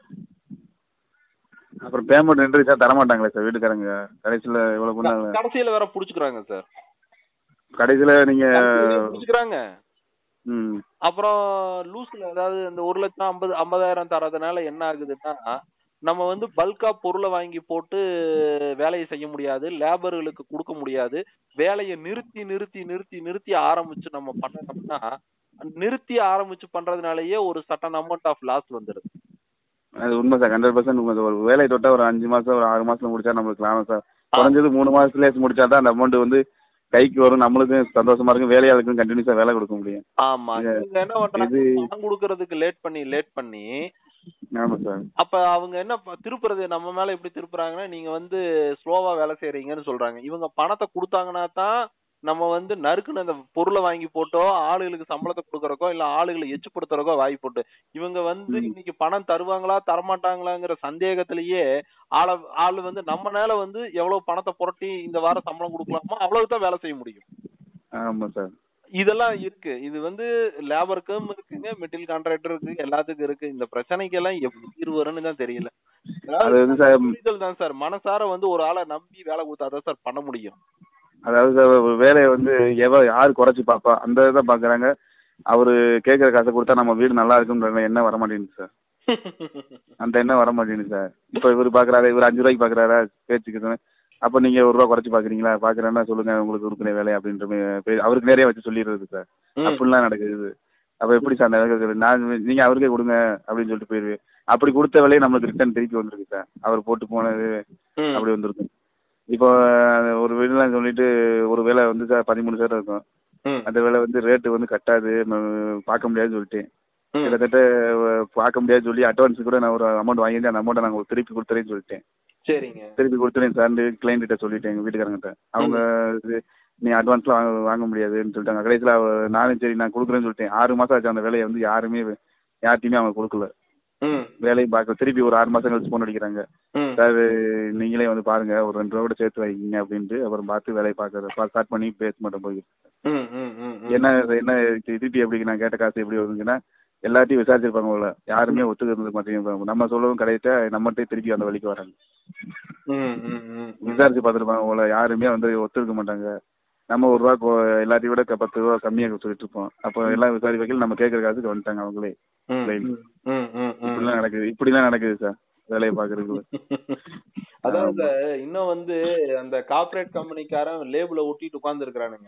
அப்புறம் பேமெண்ட் ரெண்டு லட்சம் தர மாட்டாங்களே சார் வீட்டுக்காரங்க கடைசியில் இவ்வளோ பண்ணாங்க கடைசியில வேற புடிச்சுக்கிறாங்க சார் கடைசியில் நீங்கள் புடிச்சுக்கிறாங்க ம் அப்புறம் லூஸ்ல அதாவது இந்த ஒரு லட்சம் ஐம்பது ஐம்பதாயிரம் தரதுனால என்ன ஆகுதுன்னா நம்ம வந்து பல்கா பொருளை வாங்கி போட்டு வேலையை செய்ய முடியாது லேபர்களுக்கு கொடுக்க முடியாது வேலையை நிறுத்தி நிறுத்தி நிறுத்தி நிறுத்தி ஆரம்பிச்சு நம்ம பண்ணோம்னா நிறுத்தி ஆரம்பிச்சு பண்றதுனாலயே ஒரு சட்டன் அமௌண்ட் ஆஃப் லாஸ் வந்துடுது அது உண்மை சார் ஹண்ட்ரட் பர்சன்ட் உண்மை சார் ஒரு வேலையை தொட்டால் ஒரு அஞ்சு மாதம் ஒரு ஆறு மாதம் முடிச்சா நம்மளுக்கு லாபம் சார் குறைஞ்சது மூணு மாதத்துலேயே முடிச்சா தான் அந்த அமௌண்ட் வந்து கைக்கு வரும் நம்மளுக்கும் சந்தோஷமா இருக்கும் வேலையாளுக்கும் கண்டினியூஸாக வேலை கொடுக்க முடியும் ஆமா இது- இவங்க என்ன பண்றாங்க இது- பணம் கொடுக்கறதுக்கு லேட் பண்ணி லேட் பண்ணி ஆமாம் சார் அப்ப அவங்க என்ன ப- திருப்புறது நம்ம மேல எப்படி திருப்புறாங்கன்னா நீங்க வந்து ஸ்லோவா வேலை செய்றீங்கன்னு சொல்றாங்க இவங்க பணத்தை கொடுத்தாங்கன்னா தான் நம்ம வந்து நறுக்குன்னு அந்த பொருளை வாங்கி போட்டோ ஆளுகளுக்கு சம்பளத்தை கொடுக்கறக்கோ இல்ல ஆளுகளை எச்சுப்படுத்துறக்கோ வாய் போட்டு இவங்க வந்து ம். இன்னைக்கு பணம் தருவாங்களா தரமாட்டாங்களாங்கிற சந்தேகத்திலேயே ஆள ஆளு வந்து நம்ம மேல வந்து எவ்வளவு பணத்தை புரட்டி இந்த வாரம் சம்பளம் கொடுக்கலாமோ அவ்வளவுதான் வேலை செய்ய முடியும் ஆமாம் சார் இதெல்லாம் இருக்கு இது வந்து லேபருக்கும் இருக்குங்க மெட்டீரியல் கான்ட்ராக்டருக்கு எல்லாத்துக்கும் இருக்கு இந்த பிரச்சனைக்கு எல்லாம் எப்படி தீர்வு வரும்னு தான் தெரியல அது வந்து சார் புரிதல் தான் சார் மனசார வந்து ஒரு ஆளை நம்பி வேலை கொடுத்தாதான் சார் பண்ண முடியும் அதாவது சார் ஒரு வேலையை வந்து எவ யார் குறைச்சி பார்ப்பா அந்த இதை பார்க்குறாங்க அவர் கேட்குற காசை கொடுத்தா நம்ம வீடு நல்லா இருக்குன்ற எண்ணம் வர மாட்டேங்குது சார் அந்த எண்ணம் வர மாட்டேங்குது சார் இப்போ இவர் பார்க்குறாரு இவர் அஞ்சு ரூபாய்க்கு பார்க்குறாரா பேச்சுக்கு அப்போ நீங்கள் ஒரு ரூபா குறைச்சி பார்க்குறீங்களா பார்க்குறேன்னா சொல்லுங்கள் உங்களுக்கு கொடுக்குற வேலை அப்படின்ற மாதிரி பே- அவருக்கு நேரே வச்சு சொல்லிடுறது சார் ம். அப்படிலாம் நடக்குது அப்போ எப்படி சார் அந்த வேலை நான் நீங்கள் அவருக்கே கொடுங்க அப்படின்னு சொல்லிட்டு போயிடுவேன் அப்படி கொடுத்த வேலையை நம்மளுக்கு ரிட்டர்ன் திருப்பி வந்திருக்கு சார் அவர் போட்டு போனது ம். அப்படி வந்திருக்கும் இப்போ அஹ், ஒரு வீடுலாம் சொல்லிட்டு ஒரு வேலை வந்து சார் பதிமூணு சேர் இருக்கும் ம், அந்த வேலை வந்து ரேட்டு வந்து கட்டாது ம, பார்க்க முடியாதுன்னு சொல்லிட்டேன் ம். கிட்டத்தட்ட அஹ், பார்க்க முடியாதுன்னு சொல்லி அட்வான்ஸ் கூட நான் ஒரு அமௌண்ட் வாங்கிட்டு அந்த அமௌண்ட்டை நாங்கள் திருப்பி கொடுத்துறேன்னு சொல்லிட்டேன் சரிங்க திருப்பி கொடுத்துறேன் சார் கிளைண்ட் கிட்ட சொல்லிட்டேன் எங்கள் வீட்டுக்காரங்கிட்ட அவங்க இது, நீ அட்வான்ஸ்லாம் வாங்க வாங்க முடியாதுன்னு சொல்லிட்டாங்க கடைசியில் அவ- நானும் சரி நான் கொடுக்குறேன்னு சொல்லிட்டேன் ஆறு மாதம் ஆச்சு அந்த வேலையை வந்து யாருமே யார்ட்டையுமே அவங்க கொடுக்கல ம், வேலையும் பார்க்கல திருப்பி ஒரு ஆறு மாதம் கழிச்சு ஃபோன் அடிக்கிறாங்க ம். சார் நீங்களே வந்து பாருங்க ஒரு ரெண்டு ரூபா கூட சேர்த்து வைக்கிங்க அப்படின்ட்டு அப்புறம் பார்த்து வேலையை பார்க்கறது ஸ்டார்ட் பண்ணி பேச மாட்டேன் போய் ம், ம், ம், ம். என்ன என்ன தி- திருப்பி எப்படி நான் கேட்ட காசு எப்படி வருதுங்கன்னா எல்லாத்தையும் விசாரிச்சிருப்பாங்க போல யாருமே ஒத்துக்கிறது மாட்டேங்கிறாங்க நம்ம சொல்லவும் கடையிட்ட நம்மகிட்டே திருப்பி அந்த வழிக்கு வராங்க ம், ம், ம், ம். விசாரிச்சு பார்த்துருப்பாங்க போல யாருமே வந்து ஒத்துக்க மாட்டாங்க நம்ம ஒரு ரூபா கொ- எல்லாத்தையும் விட க- பத்து ரூபா கம்மியாக சொல்லிட்டு இருப்போம் அப்போ எல்லாம் விசாரி வைக்கல நம்ம கேட்குற காசுக்கு வந்துட்டாங்க அவங்களே ம், லைன். ம், ம், ம், ம். இப்படிலாம் நடக்குது இப்படிலாம் நடக்குது சார் வேலையை பார்க்கறதுக்குள்ள அதாவது இன்னும் வந்து அந்த கார்ப்பரேட் கம்பெனிக்காரன் லேபிள ஒட்டிட்டு உட்கார்ந்து இருக்கிறானுங்க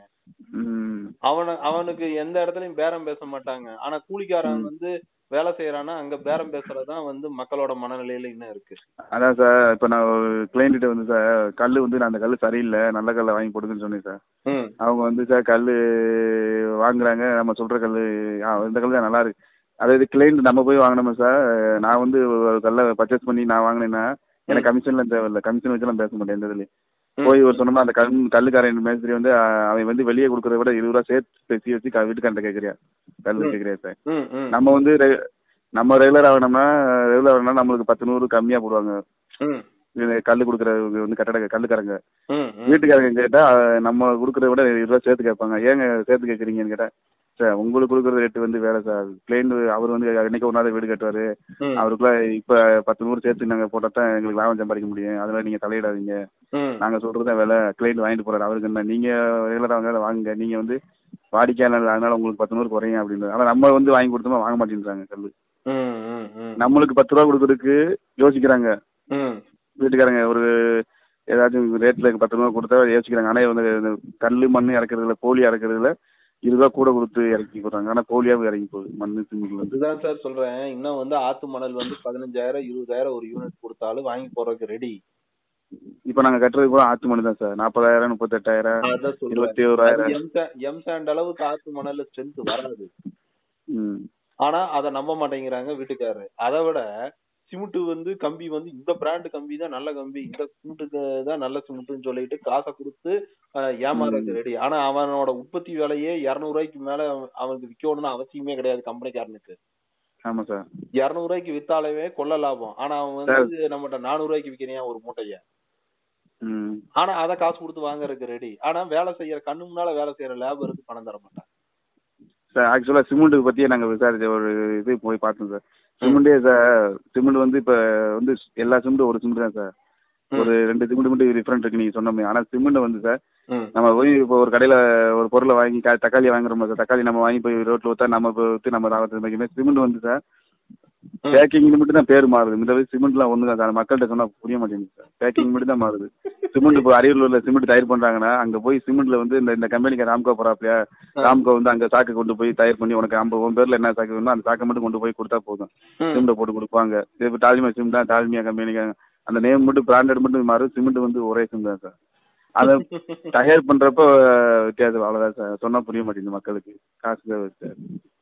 ம் அவன அவனுக்கு எந்த இடத்துலயும் பேரம் பேச மாட்டாங்க ஆனா கூலிக்காரன் வந்து வேலை செய்யறானா அங்க பேரம் பேசுறதுதான் வந்து மக்களோட மனநிலையில இன்னும் இருக்கு அதான் சார் இப்போ நான் ஒரு கிளைண்ட்டு வந்து சார் கல் வந்து நான் அந்த கல் சரியில்லை நல்ல கல்லை வாங்கி போடுங்கன்னு சொன்னேன் சார் ம், அவங்க வந்து சார் கல் வாங்குறாங்க நம்ம சொல்கிற கல் இந்த கல் தான் நல்லா இருக்கு அதாவது கிளைண்ட் நம்ம போய் வாங்கினோமா சார் நான் வந்து ஒரு கல்லை பர்ச்சேஸ் பண்ணி நான் வாங்கினேன்னா எனக்கு கமிஷன்லாம் தேவையில்லை கமிஷன் வச்சுலாம் பேச மாட்டேன் எந்த இதுலையும் ம். போய் ஒரு சொன்னோம்னா அந்த கல் கல்லுக்காரன் மேஸ்திரி வந்து அஹ், அவன் வந்து வெளியே கொடுக்கறத விட இருபது ரூபா சேர்த்து பேசி வச்சு க- வீட்டுக்காரன்ட்ட கேட்குறியா கல் ம். கேட்குறியா சார் ம், ம், நம்ம வந்து ரெ- நம்ம ரெகுலர் ஆகணும்னா ரெகுலர் ஆகணும்னா நம்மளுக்கு பத்து நூறு கம்மியாக போடுவாங்க ம், இது கல் கொடுக்குறவங்க வந்து கட்டட கல்லுக்காரங்க ம், ம். வீட்டுக்காரங்க கேட்டா அஹ், நம்ம கொடுக்கறத விட இருபது ரூபா சேர்த்து கேட்பாங்க ஏங்க சேர்த்து கேட்குறீங்கன்னு கேட்டா சார் உங்களுக்கு கொடுக்குற ரேட்டு வந்து வேலை சார் கிளைண்ட் அவர் வந்து அன்னைக்கு ஒரு நாள் வீடு கட்டுவாரு ம், அவருக்குள்ள இப்ப பத்து நூறு சேர்த்து நாங்க போட்டா தான் எங்களுக்கு லாபம் சம்பாதிக்க முடியும் அதனால நீங்க தலையிடாதீங்க ம். நாங்க சொல்றது தான் வேலை கிளைண்ட் வாங்கிட்டு போறாரு அவருக்கு என்ன நீங்க ரெகுலரா வாங்க வாங்குங்க நீங்க வந்து வாடிக்கையாளர் அதனால உங்களுக்கு பத்து நூறு குறையும் அப்படின்னு ஆனா நம்ம வந்து வாங்கி கொடுத்தோமா வாங்க மாட்டேங்கிறாங்க கல் ம், ம், ம். நம்மளுக்கு பத்து ரூபா கொடுக்கறதுக்கு யோசிக்கிறாங்க ம், வீட்டுக்காரங்க ஒரு ஏதாச்சும் ரேட்ல பத்து ரூபா கொடுத்தா யோசிக்கிறாங்க ஆனால் வந்து இந்த கல் மண் இறக்குறதுல போலி இறக்குறதுல இருபது ரூபா கூட கொடுத்து இறக்கி போடுறாங்க ஆனால் போலியாவும் இறங்கி போகுது மண் சிமெண்ட்ல வந்து அதுதான் சார் சொல்றேன் இன்னும் வந்து ஆத்து மணல் வந்து பதினஞ்சாயிரம் இருபதாயிரம் ஒரு யூனிட் கொடுத்தாலும் வாங்கி போறதுக்கு ரெடி இப்போ நாங்கள் கட்டுறது கூட ஆத்து மண் தான் சார் நாற்பதாயிரம் முப்பத்தெட்டாயிரம் அதான் சொல்றேன் இருபத்தி ஓராயிரம் எம் சா- எம் சாண்ட் அளவுக்கு ஆத்து மணல்ல ஸ்ட்ரென்த் வராது ம் ஆனா அத நம்ப மாட்டேங்கிறாங்க வீட்டுக்காரரு அதை விட சிமெண்ட் வந்து கம்பி வந்து இந்த பிராண்ட் கம்பி தான் நல்ல கம்பி இந்த சிமெண்ட்டுக்கு தான் நல்ல சிமெண்ட்னு சொல்லிட்டு காசை கொடுத்து அஹ், ஏமாறதுக்கு ரெடி ஆனா அவனோட உற்பத்தி விலையே இருநூறு ரூபாய்க்கு மேல அவன்- அவனுக்கு விற்கணும்னு அவசியமே கிடையாது கம்பெனிக்காரனுக்கு ஆமாம் சார் இருநூறு ரூபாய்க்கு வித்தாலவே கொள்ள லாபம் ஆனா அவன் வந்து நம்மகிட்ட நானூறு ரூபாய்க்கு விற்கிறான் ஒரு மூட்டைய ம் ஆனா அத காசு கொடுத்து வாங்குறதுக்கு ரெடி ஆனா வேலை செய்யற கண்ணு முன்னால வேலை செய்யற லேபருக்கு பணம் தர மாட்டாங்க சார் ஆக்சுவலாக சிமெண்ட்டுக்கு பற்றியே நாங்கள் விசாரிச்ச ஒரு இது போய் பார்த்தோம் சார் சிமெண்ட்டே சார் சிமெண்ட் வந்து இப்போ வந்து எல்லா சிமெண்ட்டும் ஒரு சிமெண்ட் தான் சார் ஒரு ரெண்டு சிமெண்ட் மட்டும் டிஃப்ரெண்ட் இருக்கு நீங்கள் சொன்னோமே ஆனால் சிமெண்ட் வந்து சார் ம், நம்ம போய் இப்போ ஒரு கடையில் ஒரு பொருளை வாங்கி க- தக்காளி வாங்குறோம் சார் தக்காளி நம்ம வாங்கி போய் ரோட்டில் ஊற்றா நம்ம இப்போ ஊற்றி நம்ம லாபத்தை வைக்கணும் சிமெண்ட் வந்து சார் ம். பேக்கிங் மட்டும் தான் பேர் மாறுது இந்த சிமெண்ட்லாம் ஒன்று தான் சார் மக்கள்கிட்ட சொன்னால் புரிய மாட்டேங்குது சார் பேக்கிங் மட்டும் தான் மாறுது சிமெண்ட் இப்போ அரியலூரில் சிமெண்ட் தயார் பண்ணுறாங்கன்னா அங்கே போய் சிமெண்ட்ல வந்து இந்த இந்த கம்பெனிக்கு ராம்கோ போறாப்லையா ராம்கோ வந்து அங்கே சாக்கு கொண்டு போய் தயார் பண்ணி உனக்கு ஐம்பது உன் பேரில் என்ன சாக்கு வேணுமோ அந்த சாக்கை மட்டும் கொண்டு போய் கொடுத்தா போதும் ம். சிமெண்ட்டை போட்டு கொடுப்பாங்க இது இப்போ டால்மியா சிமெண்ட் தான் டால்மியா கம்பெனிக்கு அந்த நேம் மட்டும் பிராண்டட் மட்டும் மாறும் சிமெண்ட் வந்து ஒரே சிமெண்ட் தான் சார் அதை தயார் பண்றப்ப வித்தியாசம் அவ்வளவுதான் சார் சொன்னா புரிய மாட்டேங்குது மக்களுக்கு காசு தேவை சார்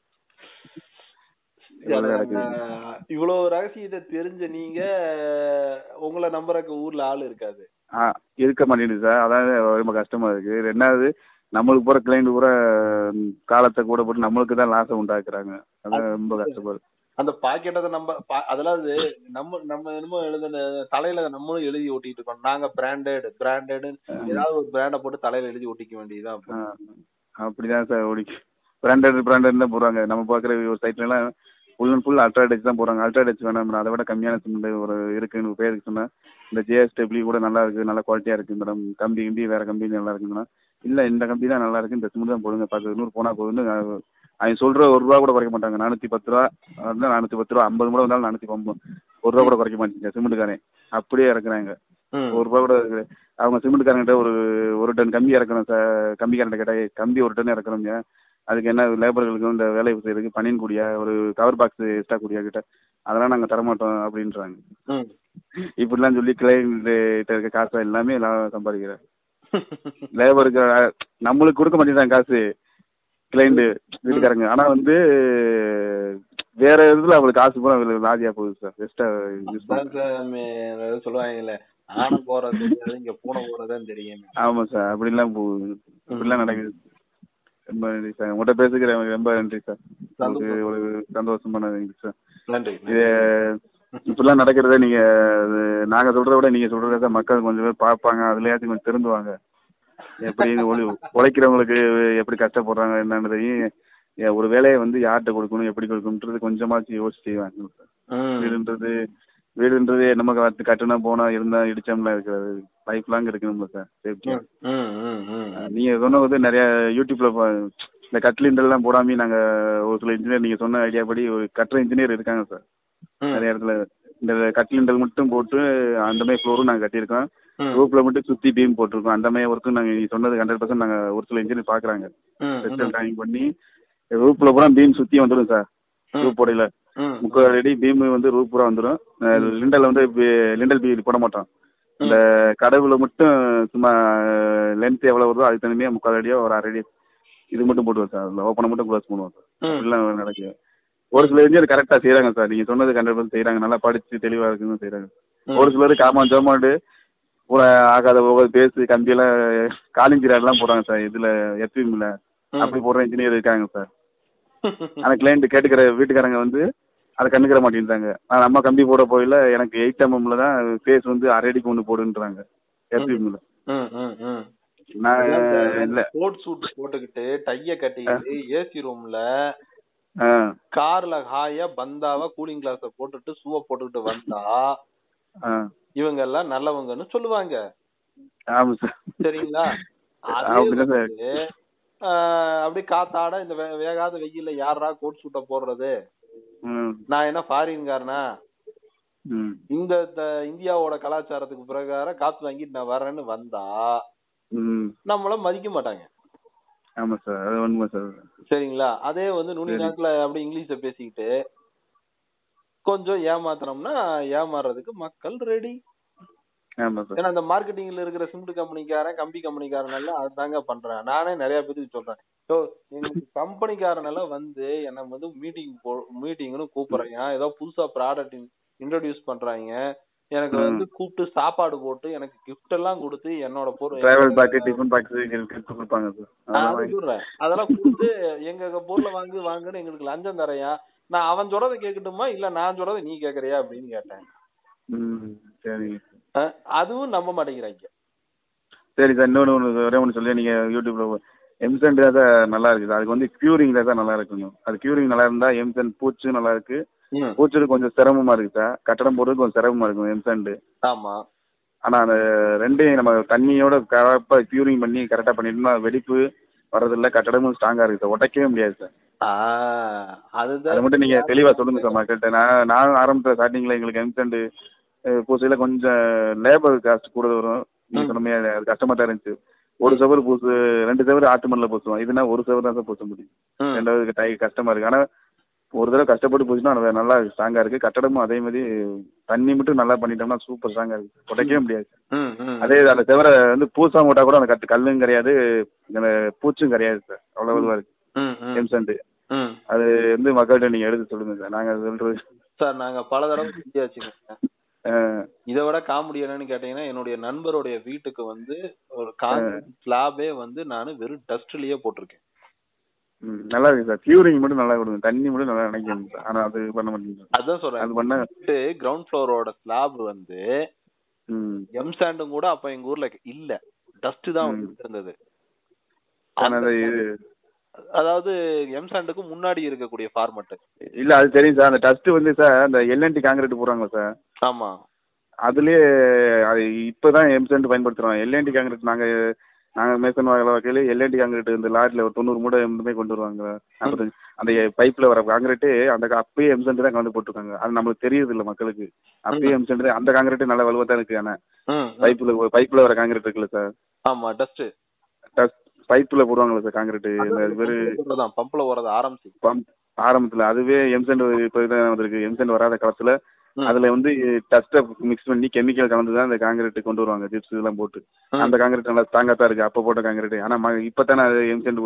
இவ்வளவு நடக்குது. அஹ், இவ்வளவு ரகசியத்தை தெரிஞ்ச நீங்க உங்களை நம்புறக்கு ஊர்ல ஆள் இருக்காது ஆ இருக்க மாட்டேங்குது சார் அதான் ரொம்ப கஷ்டமா இருக்கு ரெண்டாவது நம்மளுக்கு போற கிளைண்ட் பூரா ம், காலத்தை கூட போட்டு நம்மளுக்கு தான் லாசம் உண்டாக்குறாங்க அதான் ரொம்ப கஷ்டமா இருக்கு அந்த பாக்கெட்டை நம்ம பா- அதெல்லாம் அது நம்ம நம்ம என்னமோ எழுதுன தலையில நம்மளும் எழுதி ஒட்டிட்டு இருக்கோம் நாங்க பிராண்டட் பிராண்டட் ஏதாவது ஒரு பிராண்ட போட்டு தலையில எழுதி ஒட்டிக்க வேண்டியதுதான் அப்போ. ஆ, அப்படிதான் சார் ஓடிக்கு பிராண்டட் பிராண்டட் தான் போடுறாங்க நம்ம பார்க்குற ஒரு சைட்ல எல்லாம் ஃபுல் அண்ட் ஃபுல் அல்ட்ராடெச் தான் போடுறாங்க அல்ட்ராடெச் வேணாம் அதை விட கம்மியான சிமெண்ட் ஒரு இருக்குன்னு பேருக்கு சொன்னா இந்த ஜேஎஸ் டபிள்யூ கூட நல்லா இருக்கு நல்ல குவாலிட்டியா இருக்கு மேடம் கம்பி கிம்பி வேற கம்பெனி நல்லா இருக்குன்னா இல்ல இந்த கம்பி தான் நல்லா இருக்கு இந்த சிமெண்ட் தான் போடுங்க பத்து நூறு போனா போதுன்னு அவ- அவன் சொல்ற ஒரு ரூபா கூட குறைக்க மாட்டாங்க நானூத்தி பத்து ரூபா அதான் நானூத்தி பத்து ரூபா ஐம்பது கூட வந்தாலும் நானூத்தி பம்பது ஒரு ரூபா கூட குறைக்க மாட்டேங்க சிமெண்ட்டுக்காரன் அப்படியே இறக்குறாங்க ம். ஒரு ரூபா கூட இருக்கு. அவங்க சிமெண்ட்காரங்கிட்ட ஒரு ஒரு டன் கம்பி இறக்கணும் சார் கம்பிக்காரன் கேட்டா "ஏய், கம்பி ஒரு டன் இறக்கணுங்க அதுக்கு என்ன லேபர்களுக்கு இந்த வேலை செய்யறதுக்கு பனியன் கூடியா ஒரு கவர் பாக்ஸ் எக்ஸ்ட்ரா கூடியா கிட்ட அதெல்லாம் நாங்கள் தரமாட்டோம் அப்படின்றாங்க ம். இப்படிலாம் சொல்லி கிளைண்ட் இருக்க காசை எல்லாமே எல்லாம் சம்பாதிக்கிறேன் லேபருக்கு அஹ், நம்மளுக்கு கொடுக்க மாட்டேங்கிறாங்க காசு கிளைண்ட் வீட்டுக்காரங்க ஆனா வந்து வேற இதுல அவங்களுக்கு காசு பூரா லாதியா போகுது சார் பெஸ்டா யூஸ் அதான் சார் மே- சொல்லுவாங்கல்ல ஆனை போறது தெரியாது இங்க பூனை போறதுதான் தெரியும் ஆமா சார் அப்படிலாம் போகுது அப்படிலாம் நடக்குது ரொம்ப நன்றி சார் உங்கள்கிட்ட பேசுகிற ரொம்ப நன்றி சார் உங்களுக்கு ஒரு சந்தோஷமான நன்றி சார் நன்றி இது இப்படிலாம் நடக்கிறத நீங்க அது நாங்க சொல்றத விட நீங்க சொல்றத தான் மக்கள் கொஞ்சம் பேர் பார்ப்பாங்க அதுலயாச்சும் கொஞ்சம் திருந்துவாங்க எப்படி ஒளி உழைக்கிறவங்களுக்கு எப்படி கஷ்டப்படுறாங்க என்னன்றதையும் ஏ, ஒரு வேலையை வந்து யார்கிட்ட கொடுக்கணும் எப்படி கொடுக்கணுன்றது கொஞ்சமாச்சும் யோசிச்சு செய்வாங்க சார் ம். வீடுன்றது வீடுன்றது நம்ம கட்டு கட்டுனா போனா இருந்தா இடிச்சோம்லாம் இருக்கிறது லைஃப் லாங் இருக்கணும்ல சார் சேஃப்டியா ம், ம், ம். நீங்க சொன்ன வந்து நிறைய யூடியூப்ல பா- இந்த கட்லிண்டெல்லாம் போடாம நாங்க ஒரு சில இன்ஜினியர் நீங்க சொன்ன ஐடியா படி ஒரு கட்டுற இன்ஜினியர் இருக்காங்க சார் ம். நிறைய இடத்துல இந்த கட்லிண்டல் மட்டும் போட்டு அந்த மாதிரி ஃப்ளோரும் நாங்க கட்டியிருக்கோம் ம். ரூப்ல மட்டும் சுத்தி பீம் போட்டிருக்கோம் அந்த மாதிரி ஒர்க்கும் நாங்க நீ சொன்னது ஹண்ட்ரட் பர்சன்ட் நாங்க ஒரு சில இன்ஜினியர் பாக்குறாங்க ம், ம். ஸ்பெஷல் டைம் பண்ணி ரூப்ல பூரா பீம் சுத்தி வந்துடும் சார் ரூப் போடையில ம். முக்கால் அடி பீம் வந்து ரூப் பூரா வந்துடும் லிண்டல் வந்து பி- லிண்டல் பீ போட மாட்டோம் இந்த கடவுள மட்டும் சும்மா லென்த் எவ்வளவு வருதோ அதுக்கு தனிமையா முக்கால் அடியோ ஒரு அரை அடி இது மட்டும் போட்டுருவோம் சார் அதில் ஓப்பனை மட்டும் க்ளோஸ் பண்ணுவோம் சார் ம். அப்படிலாம் நடக்குது ஒரு சில இன்ஜினியர் கரெக்டாக செய்கிறாங்க சார் நீங்கள் சொன்னது ஹண்ட்ரட் பர்சன்ட் செய்கிறாங்க நல்லா படித்து தெளிவாக இருக்குன்னு செய்கிறாங்க ம். ஒரு சிலர் காமான் ஜோமாண்டு பூரா ஆகாத போக பேசி கம்பியெல்லாம் காலிங் எல்லாம் போடுறாங்க சார் இதில் எஃபிஎம்ல ம். அப்படி போடுற இன்ஜினியர் இருக்காங்க சார் ஆனால் கிளைண்ட் கேட்டுக்கிற வீட்டுக்காரங்க வந்து அதை கண்டுக்கிற மாட்டேங்கிறாங்க நான் நம்ம கம்பி போட போயில எனக்கு எயிட் எம்எம்ல தான் ஃபேஸ் வந்து அரை அடிக்கு ஒன்று போடுன்றாங்க எஃபிஎம்ல ம், ம், ம். நான் அதான் சார், இல்லை கோட் சூட் போட்டுக்கிட்டு டைய கட்டிக்கிட்டு ஏசி ரூம்ல ஆ கார்ல ஹாயா பந்தாவா கூலிங் கிளாஸ போட்டுட்டு ஷூவை போட்டுக்கிட்டு வந்தா ஆ இவங்க எல்லாம் நல்லவங்கன்னு சொல்லுவாங்க ஆமாம் சார் சரிங்களா அதே அப்படிதான் சார் வந்து, ஆஹ், அப்படியே காத்தாட இந்த வே- வேகாத வெயில்ல யாரா கோட் சூட்ட போடுறது ம் நான் என்ன ஃபாரின்காரனா ம் இந்த த- இந்தியாவோட கலாச்சாரத்துக்கு பிரகாரம் காத்து வாங்கிட்டு நான் வரேன்னு வந்தா ம் நம்மள மதிக்க மாட்டாங்க ஆமாம் சார் அது உண்மை சார் சரிங்களா அதே வந்து நுனி சரி. நாக்குல அப்படி இங்கிலீஷ பேசிக்கிட்டு கொஞ்சம் ஏமாத்துனோம்னா ஏமாறுறதுக்கு மக்கள் ரெடி ஆமாம் சார் ஏன்னா இந்த மார்க்கெட்டிங்ல இருக்கிற சிமெண்ட் கம்பெனிக்காரன் கம்பி கம்பெனிக்காரன் எல்லாம் அதுதாங்க பண்றேன் நானே நிறைய பேருக்கு சொல்றேன் ஸோ எங்களுக்கு கம்பெனிக்காரன் எல்லாம் வந்து என்ன வந்து மீட்டிங் போ மீட்டிங்னு கூப்பிடுறாங்க ஏதோ புதுசா ப்ராடக்ட் இன்ட்ரோடியூஸ் பண்றாங்க எனக்கு ம். வந்து கூப்பிட்டு சாப்பாடு போட்டு எனக்கு கிஃப்ட் எல்லாம் கொடுத்து என்னோட பொருள் travel bag tiffin box gift கொடுப்பாங்க சார் நான் அதெல்லாம் அதை வாங்கி சொல்றேன் அதெல்லாம் கொடுத்து எங்க பொருளை வாங்கு வாங்குன்னு எங்களுக்கு லஞ்சம் தரையா நான் அவன் சொல்றதை கேட்கட்டுமா இல்ல நான் சொல்றதை நீ கேக்குறியா அப்படின்னு கேட்டேன் ம் சரிங்க அஹ் அதுவும் நம்ப மாட்டேங்கிறாங்க சரி சார் இன்னொன்று ஒன்று ஒரே ஒன்று சொல்லி நீங்கள் யூடியூப்ல எம்சென்ட் தான் சார் நல்லா இருக்குது அதுக்கு வந்து க்யூரிங் தான் சார் நல்லா இருக்கணும் அது க்யூரிங் நல்லா இருந்தால் எம்சென்ட் பூச்சு நல்லா இருக்கு ம். பூச்சு கொஞ்சம் சிரமமா இருக்கு சார் கட்டடம் போடுறது கொஞ்சம் சிரமமா இருக்கும் எம்சென்ட் ஆமா ஆனால் அந்த ரெண்டையும் நம்ம தண்ணியோட கரெக்டாக க்யூரிங் பண்ணி கரெக்டாக பண்ணிட்டோம்னா வெடிப்பு வர்றதில்ல கட்டடமும் ஸ்ட்ராங்காக இருக்குது சார் உடைக்கவே முடியாது சார் ஆஹ் அதை அதுதான் மட்டும் நீங்கள் தெளிவாக சொல்லுங்க சார் மக்கள்கிட்ட நான் நான் ஆரம்பத்தில் ஸ்டார்டிங்கில் எங்களுக்கு எம்சென்ட் பூசையில் கொஞ்சம் லேபர் காஸ்ட் கூட வரும் நீங்கள் சொன்ன மாதிரி அது கஷ்டமாக தான் இருந்துச்சு ஒரு செவரு பூசு ரெண்டு செவரு ஆட்டு மண்ணில் பூசுவோம் இதுனா ஒரு செவரு தான் சார் பூச முடியும் ம். ரெண்டாவது டை கஷ்டமா இருக்கு ஆனா ஒரு தடவை கஷ்டப்பட்டு போச்சுன்னா அது நல்லா ஸ்ட்ராங்கா இருக்கு கட்டடமும் அதே மாதிரி தண்ணி மட்டும் நல்லா பண்ணிட்டோம்னா சூப்பர் ஸ்ட்ராங்கா இருக்கு உடைக்கவே முடியாது ம், ம். அதே அந்த செவரை வந்து பூசாம விட்டா கூட அந்த கட்டு கல்லும் கிடையாது அந்த பூச்சும் கிடையாது சார் அவ்வளவு இதுவா இருக்கு ம், ம். எம்சன்ட் ம். அது வந்து மக்கள்கிட்ட நீங்க எடுத்து சொல்லுங்க சார் நாங்க அது சொல்றது சார் நாங்க பல தடவை செஞ்சாச்சுங்க அஹ், இதை விட காமெடி என்னன்னு கேட்டீங்கன்னா என்னுடைய நண்பருடைய வீட்டுக்கு வந்து ஒரு கான்கிரீட் ஸ்லாபே வந்து நான் வெறும் டஸ்ட்லயே போட்டிருக்கேன் ம், நல்லா இருக்கு சார் கியூரிங் மட்டும் நல்லா கொடுங்க தண்ணி மட்டும் நல்லா நினைக்கணும் சார் ஆனா அது பண்ண மாட்டேங்குது அதான் சொல்றேன் அது பண்ண கிரவுண்ட் ஃப்ளோரோட ஸ்லாப் வந்து ம் எம் சாண்டும் கூட அப்ப எங்க ஊர்ல இல்ல டஸ்ட் தான் ம். வந்துட்டு இருந்தது ஆனா அது இது- அதாவது எம் சாண்டுக்கு முன்னாடி இருக்கக்கூடிய ஃபார்மட் இல்ல அது தெரியும் சார் அந்த டஸ்ட் வந்து சார் அந்த எல்என்டி காங்கிரீட் போடுறாங்க சார் ஆமா அதுலயே அது இப்பதான் எம்சென்ட் பயன்படுத்துறோம் எல்என்டி காங்கிரீட் நாங்க நாங்க மேசன் வாங்கல வகையில எல்என்டி காங்கிரீட் இந்த லாரில ஒரு தொண்ணூறு மூட்டை எம்பதுமே கொண்டு வருவாங்க நாற்பத்தஞ்சு அந்த பைப்ல வர காங்கிரீட் அந்த கா- அப்பயே எம்சென்ட் தான் கலந்து போட்டிருக்காங்க அது நம்மளுக்கு தெரியுது இல்ல மக்களுக்கு அப்பயே எம்சென்ட் அந்த காங்கிரீட் நல்ல வலுவா தான் இருக்கு ஆனா ம், ம். பைப்ல பைப்ல வர காங்கிரீட் இருக்குல்ல சார் ஆமா டஸ்ட் பைப்ல போடுவாங்கல்ல சார் காங்கிரீட் இந்த வெறும் தான் பம்ப்ல வரது ஆரம்பிச்சு பம்ப் ஆரம்பத்துல அதுவே எம்சென்ட் இப்போ இதான் வந்திருக்கு எம்சென்ட் வராத காலத்துல ம். அதுல வந்து டஸ்ட்டை மிக்ஸ் பண்ணி கெமிக்கல் கலந்து தான் அந்த காங்கிரீட் கொண்டு வருவாங்க ஜிப்ஸ் இதெல்லாம் போட்டு ம். அந்த காங்கிரீட் நல்லா ஸ்ட்ராங்கா தான் இருக்கு அப்ப போட்ட காங்கிரீட் ஆனா ம- இப்பதானே அது எம்சென்ட்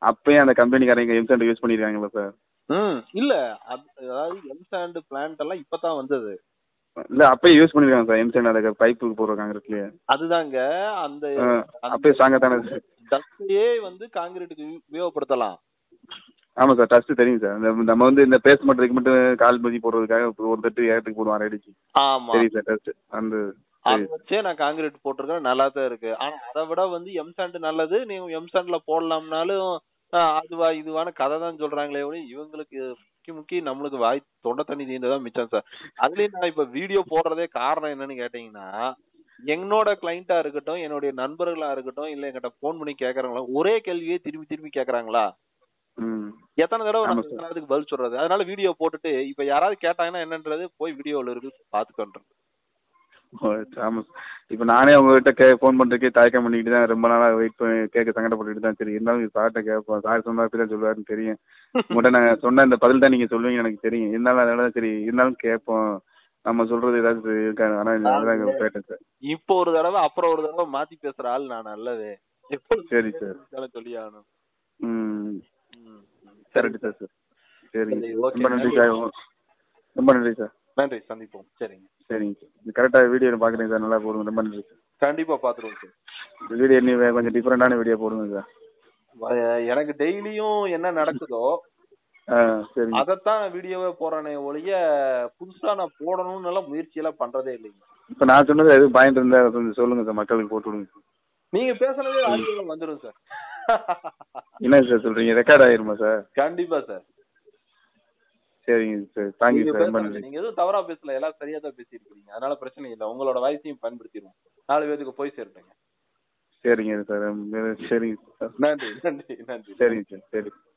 அப்பயும் அந்த கம்பெனிக்காரங்க எம்சாண்ட் யூஸ் பண்ணிருக்காங்களா சார் ம் இல்ல அது அதாவது எம்சாண்ட் பிளான்ட் எல்லாம் இப்பதான் வந்தது இல்ல அப்பயும் யூஸ் பண்ணிருக்காங்க சார் எம்சாண்ட் அதுக்கு பைப்புக்கு போடுற காங்கிரட்லயே அதுதாங்க அந்த அப்பயே ஸ்ட்ராங்கா தானே சார் டஸ்டையே வந்து காங்கிரீட்டுக்கு உபயோகப்படுத்தலாம் ஆமா சார் டஸ்ட் தெரியும் சார் இந்த நம்ம வந்து இந்த பேஸ்ட் பண்றதுக்கு மட்டும் கால் மதி போடுறதுக்காக ஒரு தட்டு ஏறத்துக்கு போடுவோம் ரெடிக்கு ஆமா தெரியும் சார் டஸ்ட் அந்த அதை வச்சே நான் காங்கிரீட் போட்டிருக்கேன் நல்லா தான் இருக்கு ஆனா அதை விட வந்து எம்சாண்ட் நல்லது நீங்க எம்சாண்ட்ல போடலாம்னாலும் ஆஹ் அதுவா இதுவான கதை தான் சொல்றாங்களே ஒழிய இவங்களுக்கு முக்கி முக்கி நம்மளுக்கு வாய் தொண்டை தண்ணி தீர்ந்ததான் மிச்சம் சார் அதுலயும் நான் இப்ப வீடியோ போடுறதே காரணம் என்னன்னு கேட்டீங்கன்னா என்னோட கிளைண்டா இருக்கட்டும் என்னுடைய நண்பர்களா இருக்கட்டும் இல்ல என்கிட்ட போன் பண்ணி கேக்குறாங்களா ஒரே கேள்வியே திரும்பி திரும்பி கேக்குறாங்களா ம் எத்தனை தடவை ஆமா நம்ம சார். எல்லாத்துக்கு பதில் சொல்றது அதனால வீடியோ போட்டுட்டு இப்ப யாராவது கேட்டாங்கன்னா என்னன்றது போய் வீடியோல இருக்கு பாத்துக்கோன்றது ஓ, ஆமா சார். இப்ப நானே உங்ககிட்ட கே ஃபோன் பண்றதுக்கே தயக்கம் பண்ணிட்டு தான் ரொம்ப நாளா வெயிட் பண்ணி கேட்க சங்கடப்பட்டுட்டு தான் சரி இருந்தாலும் சார்ட்ட கேட்போம் சார் சொன்னா தான் சொல்லுவாருன்னு தெரியும் உங்கள்கிட்ட நான் சொன்ன இந்த பதில் தான் நீங்க சொல்லுவீங்க எனக்கு தெரியும் இருந்தாலும் அதனால தான் சரி இருந்தாலும் கேட்போம் நம்ம சொல்றது ஏதாவது இருக்காது ஆனா அதெல்லாம் கேட்டேன் சார் இப்போ ஒரு தடவை அப்புறம் ஒரு தடவை மாத்தி பேசுற ஆள் நான் நல்லது எப்போ சரி சார். சொல்லி ஆகணும் ம் ம். கரெக்ட் சார் சார் சரிங்க சரி, சார். okay. ரொம்ப நன்றி சார் ரொம்ப நன்றி சார் நன்றி சந்திப்போம் சரிங்க சரிங்க சார் கரெக்டாக வீடியோ பார்க்குறேன் சார் நல்லா போடுங்க ரொம்ப நன்றி சார் கண்டிப்பா பாத்துருவோம் சார் இந்த வீடியோ நீ கொஞ்சம் டிஃப்ரெண்டான வீடியோ போடுங்க சார் வ- எனக்கு டெய்லியும் என்ன நடக்குதோ ஆ சரிங்க அதைத்தான் வீடியோவே போடுறேனே ஒழிய புதுசா நான் போடணும்னு எல்லாம் முயற்சி எல்லாம் பண்றதே இல்லைங்க இப்போ நான் சொன்னது எதுவும் பாயிண்ட் இருந்தா கொஞ்சம் சொல்லுங்க சார் மக்களுக்கு போட்டு விடுங்க நீங்க பேசுனதே ஆடியோல வந்துடும் சார் என்ன சார் சொல்றீங்க ரெக்கார்ட் ஆயிருமா சார் கண்டிப்பா சார் சரிங்க சார் தேங்க்யூ நீங்க சார் ரொம்ப பேசுறது- நன்றி நீங்க எதுவும் தவறா பேசல எல்லாம் சரியா தான் பேசியிருக்கீங்க அதனால பிரச்சனை இல்லை உங்களோட வாய்ஸையும் பயன்படுத்திடுவோம் நாலு பேருக்கு போய் சேரட்டுங்க சரிங்க சார் சரிங்க சார் நன்றி நன்றி நன்றி சரிங்க சார் சரி